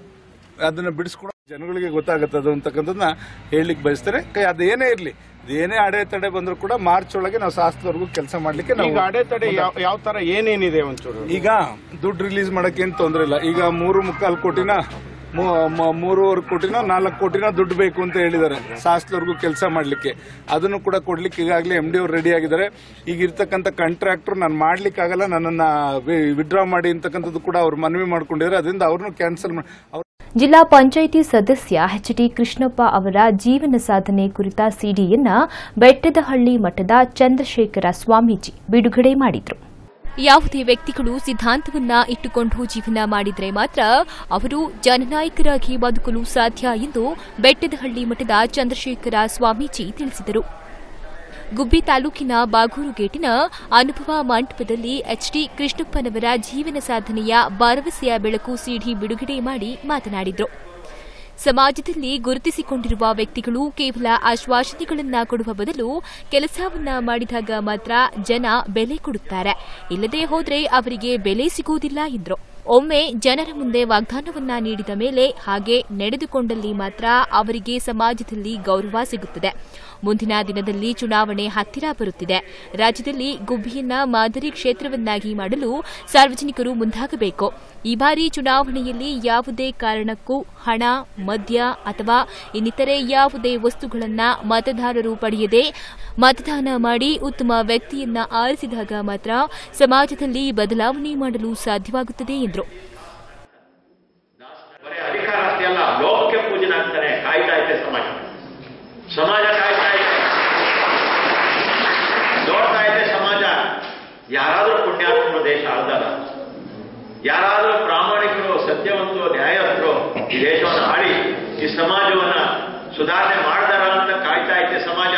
ಅದನ್ನ ಬಿಡಿಸ್ಕೊಡೋ ಜನಗಳಿಗೆ ಗೊತ್ತಾಗುತ್ತೆ ಅದು ಅಂತಕ್ಕಂಥದ್ದನ್ನ ಹೇಳಲಿಕ್ಕೆ ಬಯಸ್ತಾರೆ ಕೈ ಅದೇನೇ ಇರಲಿ ಏನೇ ಅಡೆತಡೆ ಬಂದರೂ ಕೂಡ ಮಾರ್ಚ್ ಒಳಗೆ ನಾವು ಶಾಸ್ತ್ರವರೆಗೂ ಕೆಲಸ ಮಾಡ್ಲಿಕ್ಕೆ ನಾವು ಈಗ ಅಡೆತಡೆ ಯಾವ ಯಾವ ತರ ಏನೇನಿದೆ ಒಂಚೂರು ಈಗ ದುಡ್ಡು ರಿಲೀಸ್ ಮಾಡಕ್ಕೆ ಏನು ತೊಂದರೆ ಇಲ್ಲ ಈಗ ಮೂರು ಮುಕ್ಕಾಲು ಕೋಟಿನ ಮೂ- ಮ- ಮೂರುವರೆ ಕೋಟಿನ ನಾಲ್ಕು ಕೋಟಿನ ದುಡ್ಡು ಬೇಕು ಅಂತ ಹೇಳಿದ್ದಾರೆ ಶಾಸ್ತ್ರವರೆಗೂ ಕೆಲಸ ಮಾಡಲಿಕ್ಕೆ ಅದನ್ನು ಕೂಡ ಕೊಡ್ಲಿಕ್ಕೆ ಈಗಾಗಲೇ ಎಂ ಡಿ ಅವ್ರು ರೆಡಿ ಆಗಿದ್ದಾರೆ ಈಗ ಇರ್ತಕ್ಕಂಥ ಕಾಂಟ್ರಾಕ್ಟರ್ ನಾನು ಮಾಡ್ಲಿಕ್ಕೆ ಆಗಲ್ಲ ನನ್ನನ್ನ ವಿಡ್ರಾ ಮಾಡಿ ಅಂತಕ್ಕಂಥದ್ದು ಕೂಡ ಅವ್ರು ಮನವಿ ಮಾಡ್ಕೊಂಡಿದ್ದಾರೆ ಅದರಿಂದ ಅವ್ರನ್ನು ಕ್ಯಾನ್ಸಲ್ ಮಾಡಿ ಅವ್ರು ಜಿಲ್ಲಾ ಪಂಚಾಯಿತಿ ಸದಸ್ಯ ಎಚ್ ಟಿ ಕೃಷ್ಣಪ್ಪ ಅವರ ಜೀವನ ಸಾಧನೆ ಕುರಿತ ಸಿಡಿಯನ್ನ ಬೆಟ್ಟದಹಳ್ಳಿ ಮಠದ ಚಂದ್ರಶೇಖರ ಸ್ವಾಮೀಜಿ ಬಿಡುಗಡೆ ಮಾಡಿದ್ರು ಯಾವುದೇ ವ್ಯಕ್ತಿಗಳು ಸಿದ್ಧಾಂತವನ್ನ ಇಟ್ಟುಕೊಂಡು ಜೀವನ ಮಾಡಿದ್ರೆ ಮಾತ್ರ ಅವರು ಜನನಾಯಕರಾಗಿ ಬದುಕಲು ಸಾಧ್ಯ ಎಂದು ಬೆಟ್ಟದಹಳ್ಳಿ ಮಠದ ಚಂದ್ರಶೇಖರ ಸ್ವಾಮೀಜಿ ತಿಳಿಸಿದರು ಗುಬ್ಬಿ ತಾಲೂಕಿನ ಬಾಗೂರು ಗೇಟಿನ ಅನುಭವ ಮಂಟಪದಲ್ಲಿ ಎಚ್ಡಿ ಕೃಷ್ಣಪ್ಪನವರ ಜೀವನ ಸಾಧನೆಯ ಭರವಸೆಯ ಬೆಳಕು ಸಿಡಿ ಬಿಡುಗಡೆ ಮಾಡಿ ಮಾತನಾಡಿದರು ಸಮಾಜದಲ್ಲಿ ಗುರುತಿಸಿಕೊಂಡಿರುವ ವ್ಯಕ್ತಿಗಳು ಕೇವಲ ಆಶ್ವಾಸನೆಗಳನ್ನ ಕೊಡುವ ಬದಲು ಕೆಲಸವನ್ನ ಮಾಡಿದಾಗ ಮಾತ್ರ ಜನ ಬೆಲೆ ಕೊಡುತ್ತಾರೆ ಇಲ್ಲದೆ ಹೋದ್ರೆ ಅವರಿಗೆ ಬೆಲೆ ಸಿಗುವುದಿಲ್ಲ ಎಂದರು ಒಮ್ಮೆ ಜನರ ಮುಂದೆ ವಾಗ್ದಾನವನ್ನ ನೀಡಿದ ಮೇಲೆ ಹಾಗೆ ನಡೆದುಕೊಂಡಲ್ಲಿ ಮಾತ್ರ ಅವರಿಗೆ ಸಮಾಜದಲ್ಲಿ ಗೌರವ ಸಿಗುತ್ತದೆ ಮುಂದಿನ ದಿನದಲ್ಲಿ ಚುನಾವಣೆ ಹತ್ತಿರ ಬರುತ್ತಿದೆ ರಾಜ್ಯದಲ್ಲಿ ಗುಬ್ಬಿಯನ್ನ ಮಾದರಿ ಕ್ಷೇತ್ರವನ್ನಾಗಿ ಮಾಡಲು ಸಾರ್ವಜನಿಕರು ಮುಂದಾಗಬೇಕು ಈ ಬಾರಿ ಚುನಾವಣೆಯಲ್ಲಿ ಯಾವುದೇ ಕಾರಣಕ್ಕೂ ಹಣ ಮದ್ಯ ಅಥವಾ ಇನ್ನಿತರೆ ಯಾವುದೇ ವಸ್ತುಗಳನ್ನ ಮತದಾರರು ಪಡೆಯದೆ ಮತದಾನ ಮಾಡಿ ಉತ್ತಮ ವ್ಯಕ್ತಿಯನ್ನ ಆರಿಸಿದಾಗ ಮಾತ್ರ ಸಮಾಜದಲ್ಲಿ ಬದಲಾವಣೆ ಮಾಡಲು ಸಾಧ್ಯವಾಗುತ್ತದೆ ಎಂದರು ಅಧಿಕಾರ ಅಷ್ಟೇ ಅಲ್ಲ ಲೋಕಕ್ಕೆ ಪೂಜನಾಗ್ತಾನೆ ಕಾಯ್ತಾ ಇದೆ ಸಮಾಜ ಸಮಾಜ ಕಾಯ್ತಾ ಇದೆ ನೋಡ್ತಾ ಇದೆ ಸಮಾಜ ಯಾರಾದ್ರೂ ಪುಣ್ಯಾತ್ಮರು ದೇಶ ಆಳ್ದಾರ ಯಾರಾದ್ರೂ ಪ್ರಾಮಾಣಿಕರು ಸತ್ಯವಂತರು ನ್ಯಾಯವಂತರು ಈ ದೇಶವನ್ನು ಆಳಿ ಈ ಸಮಾಜವನ್ನ ಸುಧಾರಣೆ ಮಾಡ್ದಾರ ಅಂತ ಕಾಯ್ತಾ ಇದೆ ಸಮಾಜ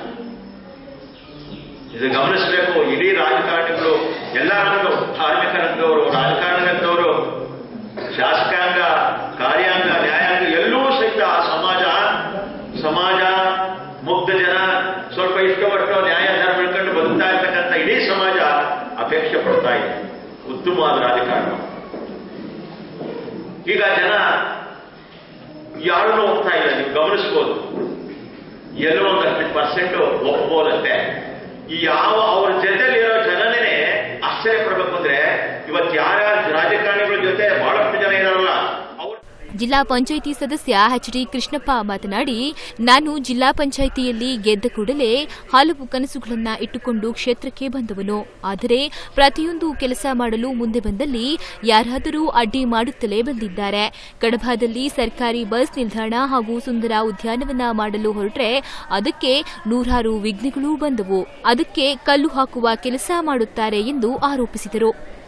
ಇದು ಗಮನಿಸಬೇಕು ಇಡೀ ರಾಜಕಾರಣಿಗಳು ಎಲ್ಲ ರಂಗವು ಧಾರ್ಮಿಕ ರಂಗದವರು ರಾಜಕಾರಣ ರಂಗದವರು ಶಾಸಕಾಂಗ ಕಾರ್ಯಾಂಗ ನ್ಯಾಯಾಂಗ ಎಲ್ಲೂ ಸಹಿತ ಆ ಸಮಾಜ ಸಮಾಜ ಮುಗ್ಧ ಜನ ಸ್ವಲ್ಪ ಇಷ್ಟಪಟ್ಟು ನ್ಯಾಯ ಧರ್ಮ ಹಿಡ್ಕೊಂಡು ಬದುಕ್ತಾ ಇರ್ತಕ್ಕಂಥ ಇಡೀ ಸಮಾಜ ಅಪೇಕ್ಷೆ ಪಡ್ತಾ ಇದೆ ಉತ್ತಮವಾದ ರಾಜಕಾರಣ ಈಗ ಜನ ಯಾರನ್ನೂ ಹೋಗ್ತಾ ಇಲ್ಲ ನೀವು ಗಮನಿಸ್ಬೋದು ಎಲ್ಲೋ ಒಂದಷ್ಟು ಪರ್ಸೆಂಟ್ ಒಪ್ಬೋದಷ್ಟೇ ಈ ಯಾವ ಅವ್ರ ಜೊತೆಲಿರೋ ಜನನೇ ಆಶ್ಚರ್ಯ ಪಡ್ಬೇಕು ಅಂದ್ರೆ ಇವತ್ತು ಯಾರ್ಯಾರ ರಾಜಕಾರಣಿಗಳ ಜೊತೆ ಬಹಳಷ್ಟು ಜನ ಇದಾರಲ್ಲ ಜಿಲ್ಲಾ ಪಂಚಾಯಿತಿ ಸದಸ್ಯ ಎಚ್ ಡಿ ಕೃಷ್ಣಪ್ಪ ಮಾತನಾಡಿ ನಾನು ಜಿಲ್ಲಾ ಪಂಚಾಯಿತಿಯಲ್ಲಿ ಗೆದ್ದ ಕೂಡಲೇ ಹಲವು ಕನಸುಗಳನ್ನ ಇಟ್ಟುಕೊಂಡು ಕ್ಷೇತ್ರಕ್ಕೆ ಬಂದವನು ಆದರೆ ಪ್ರತಿಯೊಂದು ಕೆಲಸ ಮಾಡಲು ಮುಂದೆ ಬಂದಲ್ಲಿ ಯಾರಾದರೂ ಅಡ್ಡಿ ಮಾಡುತ್ತಲೇ ಬಂದಿದ್ದಾರೆ ಕಡಬಾದಲ್ಲಿ ಸರ್ಕಾರಿ ಬಸ್ ನಿಲ್ದಾಣ ಹಾಗೂ ಸುಂದರ ಉದ್ಯಾನವನ ಮಾಡಲು ಹೊರಟ್ರೆ ಅದಕ್ಕೆ ನೂರಾರು ವಿಘ್ನಗಳು ಬಂದವು ಅದಕ್ಕೆ ಕಲ್ಲು ಹಾಕುವ ಕೆಲಸ ಮಾಡುತ್ತಾರೆ ಎಂದು ಆರೋಪಿಸಿದರು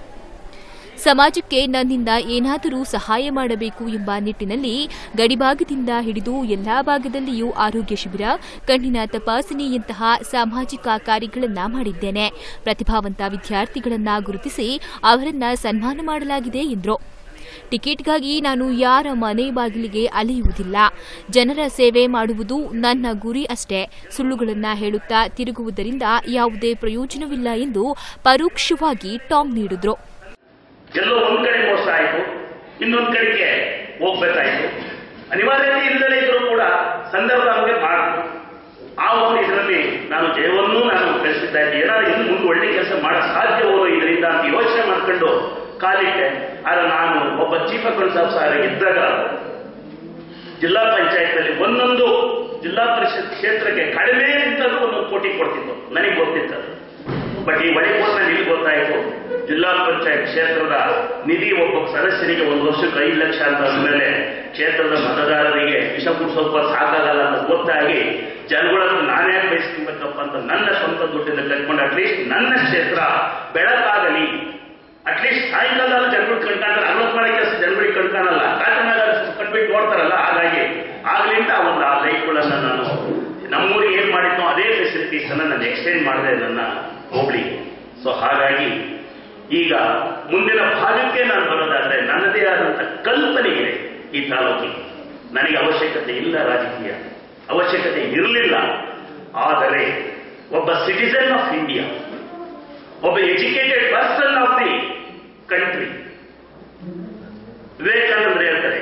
ಸಮಾಜಕ್ಕೆ ನನ್ನಿಂದ ಏನಾದರೂ ಸಹಾಯ ಮಾಡಬೇಕು ಎಂಬ ನಿಟ್ಟಿನಲ್ಲಿ ಗಡಿಭಾಗದಿಂದ ಹಿಡಿದು ಎಲ್ಲಾ ಭಾಗದಲ್ಲಿಯೂ ಆರೋಗ್ಯ ಶಿಬಿರ ಕಣ್ಣಿನ ತಪಾಸಣೆಯಂತಹ ಸಾಮಾಜಿಕ ಕಾರ್ಯಗಳನ್ನ ಮಾಡಿದ್ದೇನೆ ಪ್ರತಿಭಾವಂತ ವಿದ್ಯಾರ್ಥಿಗಳನ್ನ ಗುರುತಿಸಿ ಅವರನ್ನ ಸನ್ಮಾನ ಮಾಡಲಾಗಿದೆ ಎಂದರು ಟಿಕೆಟ್ಗಾಗಿ ನಾನು ಯಾರ ಮನೆ ಬಾಗಿಲಿಗೆ ಅಲೆಯುವುದಿಲ್ಲ ಜನರ ಸೇವೆ ಮಾಡುವುದು ನನ್ನ ಗುರಿ ಅಷ್ಟೇ ಸುಳ್ಳುಗಳನ್ನ ಹೇಳುತ್ತಾ ತಿರುಗುವುದರಿಂದ ಯಾವುದೇ ಪ್ರಯೋಜನವಿಲ್ಲ ಎಂದು ಪರೋಕ್ಷವಾಗಿ ಟಾಂಗ್ ನೀಡಿದ್ರು ಎಲ್ಲೋ ಒಂದ್ ಕಡೆ ಮೋಸ ಆಯ್ತು ಇನ್ನೊಂದ್ ಕಡೆಗೆ ಹೋಗ್ಬೇಕಾಯ್ತು ಅನಿವಾರ್ಯತೆ ಇಲ್ಲದೇ ಇದ್ರೂ ಕೂಡ ಸಂದರ್ಭ ನಮಗೆ ಮಾಡಿತು ಆ ಒಂದು ಇದರಲ್ಲಿ ನಾನು ಜಯವನ್ನೂ ನಾನು ಬೆಳೆಸಿದ್ದ ಇದ್ದೆ ಏನಾದ್ರು ಇನ್ನು ಮುಂದೆ ಒಳ್ಳೆ ಕೆಲಸ ಮಾಡಕ್ ಸಾಧ್ಯವೋ ಇದರಿಂದ ಅಂತ ಯೋಚನೆ ಮಾಡ್ಕೊಂಡು ಕಾಲಿಟ್ಟೆ ಆದ್ರೆ ನಾನು ಒಬ್ಬ ಚೀಫ್ ಕೌನ್ಸಿಲ್ ಸಾರ್ ಇದ್ದಾಗ ಜಿಲ್ಲಾ ಪಂಚಾಯತ್ನಲ್ಲಿ ಒಂದೊಂದು ಜಿಲ್ಲಾ ಪರಿಷತ್ ಕ್ಷೇತ್ರಕ್ಕೆ ಕಡಿಮೆ ಅಂತಲೂ ಒಂದೊಂದು ಕೋಟಿ ಕೊಡ್ತಿತ್ತು ನನಗೆ ಗೊತ್ತಿತ್ತು ಬಟ್ ಈ ಒಳಗೋದ್ರೆ ನಿಮ್ಗೆ ಗೊತ್ತಾಯಿತು ಜಿಲ್ಲಾ ಪಂಚಾಯತ್ ಕ್ಷೇತ್ರದ ನಿಧಿ ಒಬ್ಬ ಸದಸ್ಯರಿಗೆ ಒಂದು ವರ್ಷಕ್ಕೆ ಐದು ಲಕ್ಷ ಅಂತ ಅಂದಮೇಲೆ ಕ್ಷೇತ್ರದ ಮತದಾರರಿಗೆ ವಿಷ ಕುಡಿಸೋಪ್ಪ ಸಾಕಾಗಲ್ಲ ಅಂತ ಗೊತ್ತಾಗಿ ಜನಗಳನ್ನು ನಾನೇ ಬಯಸ್ಕೊಬೇಕಪ್ಪ ಅಂತ ನನ್ನ ಸ್ವಂತ ದುಡ್ಡಿಂದ ಕಟ್ಕೊಂಡು ಅಟ್ಲೀಸ್ಟ್ ನನ್ನ ಕ್ಷೇತ್ರ ಬೆಳಕಾಗಲಿ ಅಟ್ಲೀಸ್ಟ್ ಸಾಯಂಕಾಲ ಜನಗಳು ಕಣ್ಕಾಂತಾರೆ ಅರವತ್ತು ಮಾಡಿ ಕೆಲಸ ಜನಗಳಿಗೆ ಕಣ್ಕಾಣಲ್ಲ ಕಾಟನಾಗ ಕಟ್ಬಿಟ್ಟು ನೋಡ್ತಾರಲ್ಲ ಹಾಗಾಗಿ ಆಗ್ಲಿಂದ ಒಂದು ಆ ಲೈಟ್ಗಳನ್ನ ನಾನು ನಮ್ಮೂರಿಗೆ ಏನ್ ಮಾಡಿದ್ನೋ ಅದೇ ಫೆಸಿಲಿಟೀಸ್ ಅನ್ನ ನಾನು ಎಕ್ಸ್ಟೆಂಡ್ ಮಾಡಿದೆ ನನ್ನ ಹೋಬಳಿ ಸೊ ಹಾಗಾಗಿ ಈಗ ಮುಂದಿನ ಭಾಗಕ್ಕೆ ನಾನು ಬರೋದಾದ್ರೆ ನನ್ನದೇ ಆದಂತ ಕಲ್ಪನೆ ಇದೆ ಈ ತಾಲೂಕಿಗೆ ನನಗೆ ಅವಶ್ಯಕತೆ ಇಲ್ಲ ರಾಜಕೀಯ ಅವಶ್ಯಕತೆ ಇರಲಿಲ್ಲ ಆದರೆ ಒಬ್ಬ ಸಿಟಿಸನ್ ಆಫ್ ಇಂಡಿಯಾ ಒಬ್ಬ educated person of the country ವಿವೇಕಾನಂದ್ರ ಹೇಳ್ತಾರೆ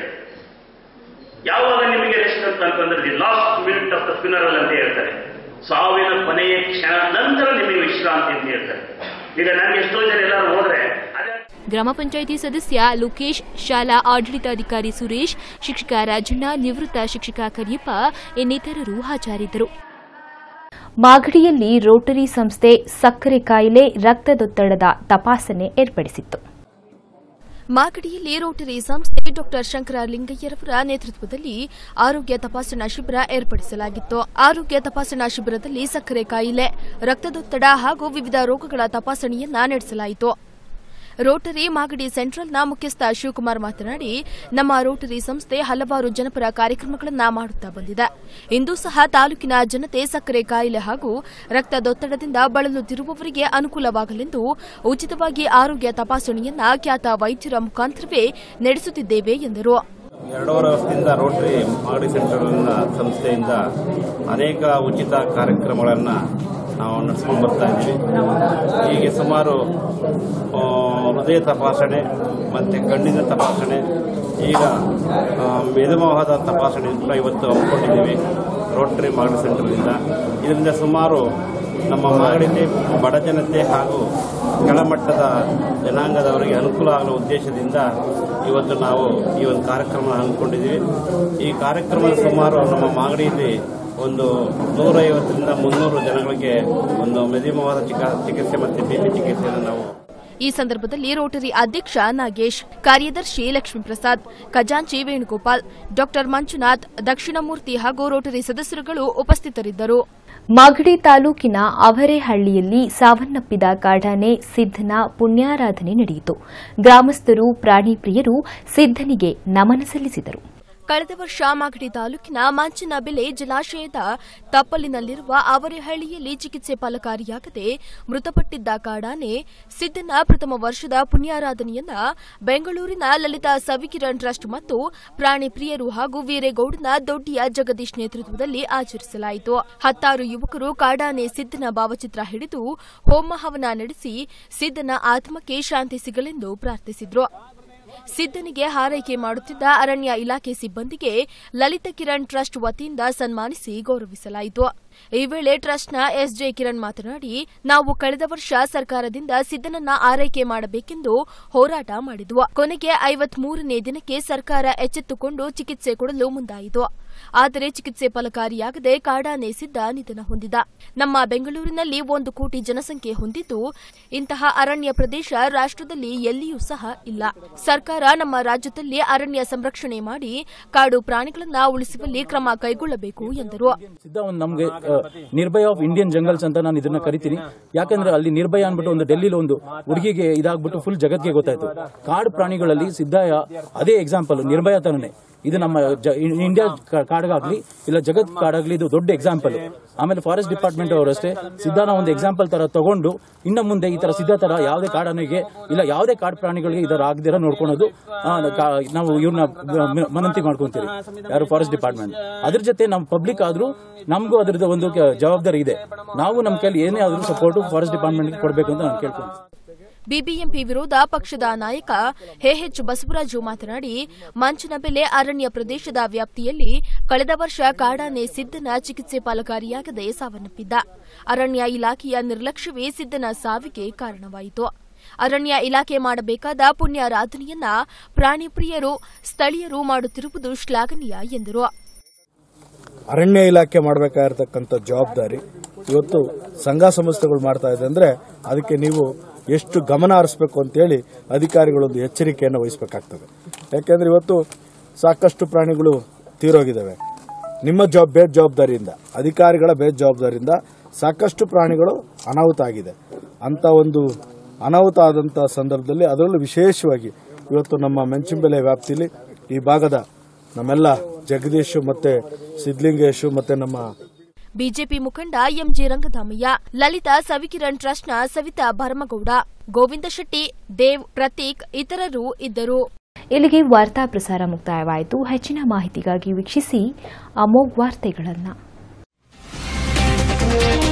ಯಾವಾಗ ನಿಮಗೆ ರೆಸ್ಟ್ ಅಂತ ಅಂತಂದ್ರೆ the last minute of the funeral ಅಂತ ಹೇಳ್ತಾರೆ ಸಾವಿನ ಕೊನೆಯ ಕ್ಷಣ ನಂತರ ನಿಮಗೆ ವಿಶ್ರಾಂತಿ ಅಂತ ಹೇಳ್ತಾರೆ ಈಗ ನನಗೆ ಎಷ್ಟೋ ಜನ ಎಲ್ಲರೂ ಹೋದ್ರೆ ಗ್ರಾಮ ಪಂಚಾಯಿತಿ ಸದಸ್ಯ ಲೋಕೇಶ್ ಶಾಲಾ ಆಡಳಿತಾಧಿಕಾರಿ ಸುರೇಶ್ ಶಿಕ್ಷಕ ರಾಜಣ್ಣ ನಿವೃತ್ತ ಶಿಕ್ಷಕ ಕರಿಯಪ್ಪ ಇನ್ನಿತರರು ಹಾಜರಿದ್ದರು ಮಾಗಡಿಯಲ್ಲಿ ರೋಟರಿ ಸಂಸ್ಥೆ ಸಕ್ಕರೆ ಕಾಯಿಲೆ ರಕ್ತದೊತ್ತಡದ ತಪಾಸಣೆ ಏರ್ಪಡಿಸಿತ್ತು ಮಾಗಡಿಯಲ್ಲಿ ರೋಟರಿ ಸಂಸ್ಥೆ ಡಾಕ್ಟರ್ ಶಂಕರ ಲಿಂಗಯ್ಯರವರ ನೇತೃತ್ವದಲ್ಲಿ ಆರೋಗ್ಯ ತಪಾಸಣಾ ಶಿಬಿರ ಏರ್ಪಡಿಸಲಾಗಿತ್ತು ಆರೋಗ್ಯ ತಪಾಸಣಾ ಶಿಬಿರದಲ್ಲಿ ಸಕ್ಕರೆ ಕಾಯಿಲೆ ರಕ್ತದೊತ್ತಡ ಹಾಗೂ ವಿವಿಧ ರೋಗಗಳ ತಪಾಸಣೆಯನ್ನ ನಡೆಸಲಾಯಿತು ರೋಟರಿ ಮಾಗಡಿ ಸೆಂಟ್ರಲ್ನ ಮುಖ್ಯಸ್ಥ ಶಿವಕುಮಾರ್ ಮಾತನಾಡಿ ನಮ್ಮ ರೋಟರಿ ಸಂಸ್ಥೆ ಹಲವಾರು ಜನಪರ ಕಾರ್ಯಕ್ರಮಗಳನ್ನು ಮಾಡುತ್ತಾ ಬಂದಿದೆ ಇಂದು ಸಹ ತಾಲೂಕಿನ ಜನತೆ ಸಕ್ಕರೆ ಕಾಯಿಲೆ ಹಾಗೂ ರಕ್ತದೊತ್ತಡದಿಂದ ಬಳಲುತ್ತಿರುವವರಿಗೆ ಅನುಕೂಲವಾಗಲೆಂದು ಉಚಿತವಾಗಿ ಆರೋಗ್ಯ ತಪಾಸಣೆಯನ್ನ ಖ್ಯಾತ ವೈದ್ಯರ ಮುಖಾಂತರವೇ ನಡೆಸುತ್ತಿದ್ದೇವೆ ಎಂದರು ಎರಡೂವರೆ ವರ್ಷದಿಂದ ರೋಟರಿ ಮಾಗಡಿ ಸೆಂಟರ್ ಸಂಸ್ಥೆಯಿಂದ ಅನೇಕ ಉಚಿತ ಕಾರ್ಯಕ್ರಮಗಳನ್ನು ನಾವು ನಡೆಸ್ಕೊಂಡು ಬರ್ತಾ ಇದ್ದೀವಿ ಹೀಗೆ ಸುಮಾರು ಆ, ಹೃದಯ ತಪಾಸಣೆ ಮತ್ತು ಕಣ್ಣಿನ ತಪಾಸಣೆ ಈಗ ಆ, ಮೆದುಮೋಹದ ತಪಾಸಣೆ ಕೂಡ ಇವತ್ತು ಹಮ್ಮಿಕೊಂಡಿದ್ದೀವಿ ರೋಟರಿ ಮಾಗಡಿ ಸೆಂಟರ್ನಿಂದ ಇದರಿಂದ ಸುಮಾರು ನಮ್ಮ ಮಾಗಡಿಯಲ್ಲಿ ಬಡ ಜನತೆ ಹಾಗೂ ಕೆಳಮಟ್ಟದ ಜನಾಂಗದವರಿಗೆ ಅನುಕೂಲ ಆಗಲು ಉದ್ದೇಶದಿಂದ ಇವತ್ತು ನಾವು ಈ ಒಂದು ಕಾರ್ಯಕ್ರಮ ಹಮ್ಮಿಕೊಂಡಿದ್ದೀವಿ ಈ ಕಾರ್ಯಕ್ರಮದ ಸುಮಾರು ನಮ್ಮ ಮಾಗಡಿಯಲ್ಲಿ ಒಂದು ನೂರೈವತ್ತರಿಂದ ಮುನ್ನೂರು ಜನಗಳಿಗೆ ಒಂದು ಮೆದಿಮವಾದ ಚಿಕ- ಚಿಕಿತ್ಸೆ ಮತ್ತು ಬಿಪಿ ಚಿಕಿತ್ಸೆಯನ್ನು ನಾವು ಈ ಸಂದರ್ಭದಲ್ಲಿ ರೋಟರಿ ಅಧ್ಯಕ್ಷ ನಾಗೇಶ್ ಕಾರ್ಯದರ್ಶಿ ಲಕ್ಷ್ಮೀಪ್ರಸಾದ್ ಖಜಾಂಚಿ ವೇಣುಗೋಪಾಲ್ ಡಾಕ್ಟರ್ ಮಂಜುನಾಥ್ ದಕ್ಷಿಣಮೂರ್ತಿ ಹಾಗೂ ರೋಟರಿ ಸದಸ್ಯರುಗಳು ಉಪಸ್ಥಿತರಿದ್ದರು ಮಾಗಡಿ ತಾಲೂಕಿನ ಅವರೇಹಳ್ಳಿಯಲ್ಲಿ ಸಾವನ್ನಪ್ಪಿದ ಕಾಡಾನೆ ಸಿದ್ದನ ಪುಣ್ಯಾರಾಧನೆ ನಡೆಯಿತು ಗ್ರಾಮಸ್ಥರು ಪ್ರಾಣಿ ಪ್ರಿಯರು ಸಿದ್ದನಿಗೆ ನಮನ ಸಲ್ಲಿಸಿದರು ಕಳೆದ ವರ್ಷ ಮಾಗಡಿ ತಾಲೂಕಿನ ಮಂಚನಬೆಲೆ ಜಲಾಶಯದ ತಪ್ಪಲಿನಲ್ಲಿರುವ ಅವರೇಹಳ್ಳಿಯಲ್ಲಿ ಚಿಕಿತ್ಸೆ ಫಲಕಾರಿಯಾಗದೆ ಮೃತಪಟ್ಟಿದ್ದ ಕಾಡಾನೆ ಸಿದ್ದನ ಪ್ರಥಮ ವರ್ಷದ ಪುಣ್ಯಾರಾಧನೆಯನ್ನ ಬೆಂಗಳೂರಿನ ಲಲಿತಾ ಸವಿಕಿರಣ್ ಟ್ರಸ್ಟ್ ಮತ್ತು ಪ್ರಾಣಿ ಪ್ರಿಯರು ಹಾಗೂ ವೀರೇಗೌಡನ ದೊಡ್ಡಿಯ ಜಗದೀಶ್ ನೇತೃತ್ವದಲ್ಲಿ ಆಚರಿಸಲಾಯಿತು ಹತ್ತಾರು ಯುವಕರು ಕಾಡಾನೆ ಸಿದ್ದನ ಭಾವಚಿತ್ರ ಹಿಡಿದು ಹೋಮ ಹವನ ನಡೆಸಿ ಸಿದ್ದನ ಆತ್ಮಕ್ಕೆ ಶಾಂತಿ ಸಿಗಲೆಂದು ಪ್ರಾರ್ಥಿಸಿದ್ರು ಸಿದ್ದನಿಗೆ ಹಾರೈಕೆ ಮಾಡುತ್ತಿದ್ದ ಅರಣ್ಯ ಇಲಾಖೆ ಸಿಬ್ಬಂದಿಗೆ ಲಲಿತ ಕಿರಣ್ ಟ್ರಸ್ಟ್ ವತಿಯಿಂದ ಸನ್ಮಾನಿಸಿ ಗೌರವಿಸಲಾಯಿತು ಈ ವೇಳೆ ಟ್ರಸ್ಟ್ನ ಎಸ್ಜೆ ಕಿರಣ್ ಮಾತನಾಡಿ ನಾವು ಕಳೆದ ವರ್ಷ ಸರ್ಕಾರದಿಂದ ಸಿದ್ದನನ್ನ ಆರೈಕೆ ಮಾಡಬೇಕೆಂದು ಹೋರಾಟ ಮಾಡಿದ್ವು ಕೊನೆಗೆ ಐವತ್ಮೂರನೇ ದಿನಕ್ಕೆ ಸರ್ಕಾರ ಎಚ್ಚೆತ್ತುಕೊಂಡು ಚಿಕಿತ್ಸೆ ಕೊಡಲು ಮುಂದಾಯಿತು ಆದರೆ ಚಿಕಿತ್ಸೆ ಫಲಕಾರಿಯಾಗದೆ ಕಾಡಾನೆ ಸಿದ್ದ ನಿಧನ ಹೊಂದಿದ ನಮ್ಮ ಬೆಂಗಳೂರಿನಲ್ಲಿ ಒಂದು ಕೋಟಿ ಜನಸಂಖ್ಯೆ ಹೊಂದಿದ್ದು ಇಂತಹ ಅರಣ್ಯ ಪ್ರದೇಶ ರಾಷ್ಟ್ರದಲ್ಲಿ ಎಲ್ಲಿಯೂ ಸಹ ಇಲ್ಲ ಸರ್ಕಾರ ನಮ್ಮ ರಾಜ್ಯದಲ್ಲಿ ಅರಣ್ಯ ಸಂರಕ್ಷಣೆ ಮಾಡಿ ಕಾಡು ಪ್ರಾಣಿಗಳನ್ನ ಉಳಿಸುವಲ್ಲಿ ಕ್ರಮ ಕೈಗೊಳ್ಳಬೇಕು ಎಂದರು ಸಿದ್ಧ ಒಂದು ನಮಗೆ ನಿರ್ಭಯ ಆಫ್ ಇಂಡಿಯನ್ ಜಂಗಲ್ಸ್ ಅಂತ ನಾನು ಇದನ್ನ ಕರಿತೀನಿ ಯಾಕಂದ್ರೆ ಅಲ್ಲಿ ನಿರ್ಭಯ ಅಂದ್ಬಿಟ್ಟು ಒಂದು ಡೆಲ್ಲಿಲಿ ಒಂದು ಹುಡುಗಿಗೆ ಇದಾಗ್ಬಿಟ್ಟು ಫುಲ್ ಜಗತ್ಗೆ ಗೊತ್ತಾಯ್ತು ಕಾಡು ಪ್ರಾಣಿಗಳಲ್ಲಿ ಸಿದ್ಧಾಯ ಅದೇ ಎಕ್ಸಾಂಪಲ್ ನಿರ್ಭಯ ತರನೇ ಇದು ನಮ್ಮ ಜ- ಇಂಡಿಯಾ ಕಾ- ಕಾಡಗಾಗ್ಲಿ ಇಲ್ಲ ಜಗತ್ ಕಾಡಾಗ್ಲಿ ಇದು ದೊಡ್ಡ ಎಕ್ಸಾಂಪಲ್ ಆಮೇಲೆ ಫಾರೆಸ್ಟ್ ಡಿಪಾರ್ಟ್ಮೆಂಟ್ ಅವರು ಅಷ್ಟೇ ಸಿದ್ಧಾನ ಒಂದು ಎಕ್ಸಾಂಪಲ್ ತರ ತಗೊಂಡು ಇನ್ನು ಮುಂದೆ ಈ ತರ ಸಿದ್ಧ ತರ ಯಾವುದೇ ಕಾಡನಿಗೆ ಇಲ್ಲ ಯಾವುದೇ ಕಾಡು ಪ್ರಾಣಿಗಳಿಗೆ ಈ ತರ ಆಗದಿರ ನೋಡ್ಕೊಳೋದು ಆ, ಕಾ- ನಾವು ಇವ್ರನ್ನ ಮನಂತಿ ಮಾಡ್ಕೊಂತೀವಿ ಯಾರು ಫಾರೆಸ್ಟ್ ಡಿಪಾರ್ಟ್ಮೆಂಟ್ ಅದ್ರ ಜೊತೆ ನಮ್ಮ ಪಬ್ಲಿಕ್ ಆದ್ರೂ ನಮಗೂ ಅದ್ರದ್ದು ಒಂದು ಕ- ಜವಾಬ್ದಾರಿ ಇದೆ ನಾವು ನಮ್ಮ ಕೈಲಿ ಏನೇ ಆದ್ರೂ ಸಪೋರ್ಟ್ ಫಾರೆಸ್ಟ್ ಡಿಪಾರ್ಟ್ಮೆಂಟ್ಗೆ ಕೊಡಬೇಕು ಅಂತ ನಾನು ಕೇಳ್ಕೊಂತೀನಿ ಬಿಬಿಎಂಪಿ ವಿರೋಧ ಪಕ್ಷದ ನಾಯಕ ಎಚ್ ಬಸವರಾಜು ಮಾತನಾಡಿ ಮಂಚನಬೆಲೆ ಅರಣ್ಯ ಪ್ರದೇಶದ ವ್ಯಾಪ್ತಿಯಲ್ಲಿ ಕಳೆದ ವರ್ಷ ಕಾಡಾನೆ ಸಿದ್ದನ ಚಿಕಿತ್ಸೆ ಫಲಕಾರಿಯಾಗದೆ ಸಾವನ್ನಪ್ಪಿದ್ದ ಅರಣ್ಯ ಇಲಾಖೆಯ ನಿರ್ಲಕ್ಷ್ಯವೇ ಸಿದ್ದನ ಸಾವಿಗೆ ಕಾರಣವಾಯಿತು ಅರಣ್ಯ ಇಲಾಖೆ ಮಾಡಬೇಕಾದ ಪುಣ್ಯಾರಾಧನೆಯನ್ನ ಪ್ರಾಣಿ ಪ್ರಿಯರು ಸ್ಥಳೀಯರು ಮಾಡುತ್ತಿರುವುದು ಶ್ಲಾಘನೀಯ ಎಂದರು ಅರಣ್ಯ ಇಲಾಖೆ ಮಾಡಬೇಕಾಗಿರ್ತಕ್ಕಂಥ ಜವಾಬ್ದಾರಿ ಇವತ್ತು ಸಂಘ ಸಂಸ್ಥೆಗಳು ಮಾಡ್ತಾ ಇದೆ ಅಂದ್ರೆ ಅದಕ್ಕೆ ನೀವು ಎಷ್ಟು ಗಮನ ಹರಿಸಬೇಕು ಅಂತೇಳಿ ಅಧಿಕಾರಿಗಳೊಂದು ಎಚ್ಚರಿಕೆಯನ್ನು ವಹಿಸಬೇಕಾಗ್ತದೆ ಯಾಕೆಂದ್ರೆ ಇವತ್ತು ಸಾಕಷ್ಟು ಪ್ರಾಣಿಗಳು ತೀರೋಗಿದ್ದಾವೆ ನಿಮ್ಮ ಜವಾಬ್ ಬೇರೆ ಜವಾಬ್ದಾರಿಯಿಂದ ಅಧಿಕಾರಿಗಳ ಬೇರೆ ಜವಾಬ್ದಾರಿಯಿಂದ ಸಾಕಷ್ಟು ಪ್ರಾಣಿಗಳು ಅನಾಹುತ ಆಗಿದೆ ಅಂತ ಒಂದು ಅನಾಹುತ ಆದಂಥ ಸಂದರ್ಭದಲ್ಲಿ ಅದರಲ್ಲೂ ವಿಶೇಷವಾಗಿ ಇವತ್ತು ನಮ್ಮ ಮೆಂಚಿಂಬೆಲೆ ವ್ಯಾಪ್ತಿಯಲ್ಲಿ ಈ ಭಾಗದ ನಮ್ಮೆಲ್ಲ ಜಗದೀಶ್ ಮತ್ತೆ ಸಿದ್ಲಿಂಗೇಶು ಮತ್ತೆ ನಮ್ಮ ಬಿಜೆಪಿ ಮುಖಂಡ ಎಂಜಿ ರಂಗಧಾಮಯ್ಯ ಲಲಿತಾ ಸವಿಕಿರಣ್ ಟ್ರಸ್ಟ್ನ ಸವಿತಾ ಭರಮಗೌಡ ಗೋವಿಂದ ಶೆಟ್ಟಿ ದೇವ್ ಪ್ರತೀಕ್ ಇತರರು ಇದ್ದರು ಇಲ್ಲಿಗೆ ವಾರ್ತಾ ಪ್ರಸಾರ ಮುಕ್ತಾಯವಾಯಿತು ಹೆಚ್ಚಿನ ಮಾಹಿತಿಗಾಗಿ ವೀಕ್ಷಿಸಿ ಅಮೋಘ್ ವಾರ್ತೆಗಳನ್ನು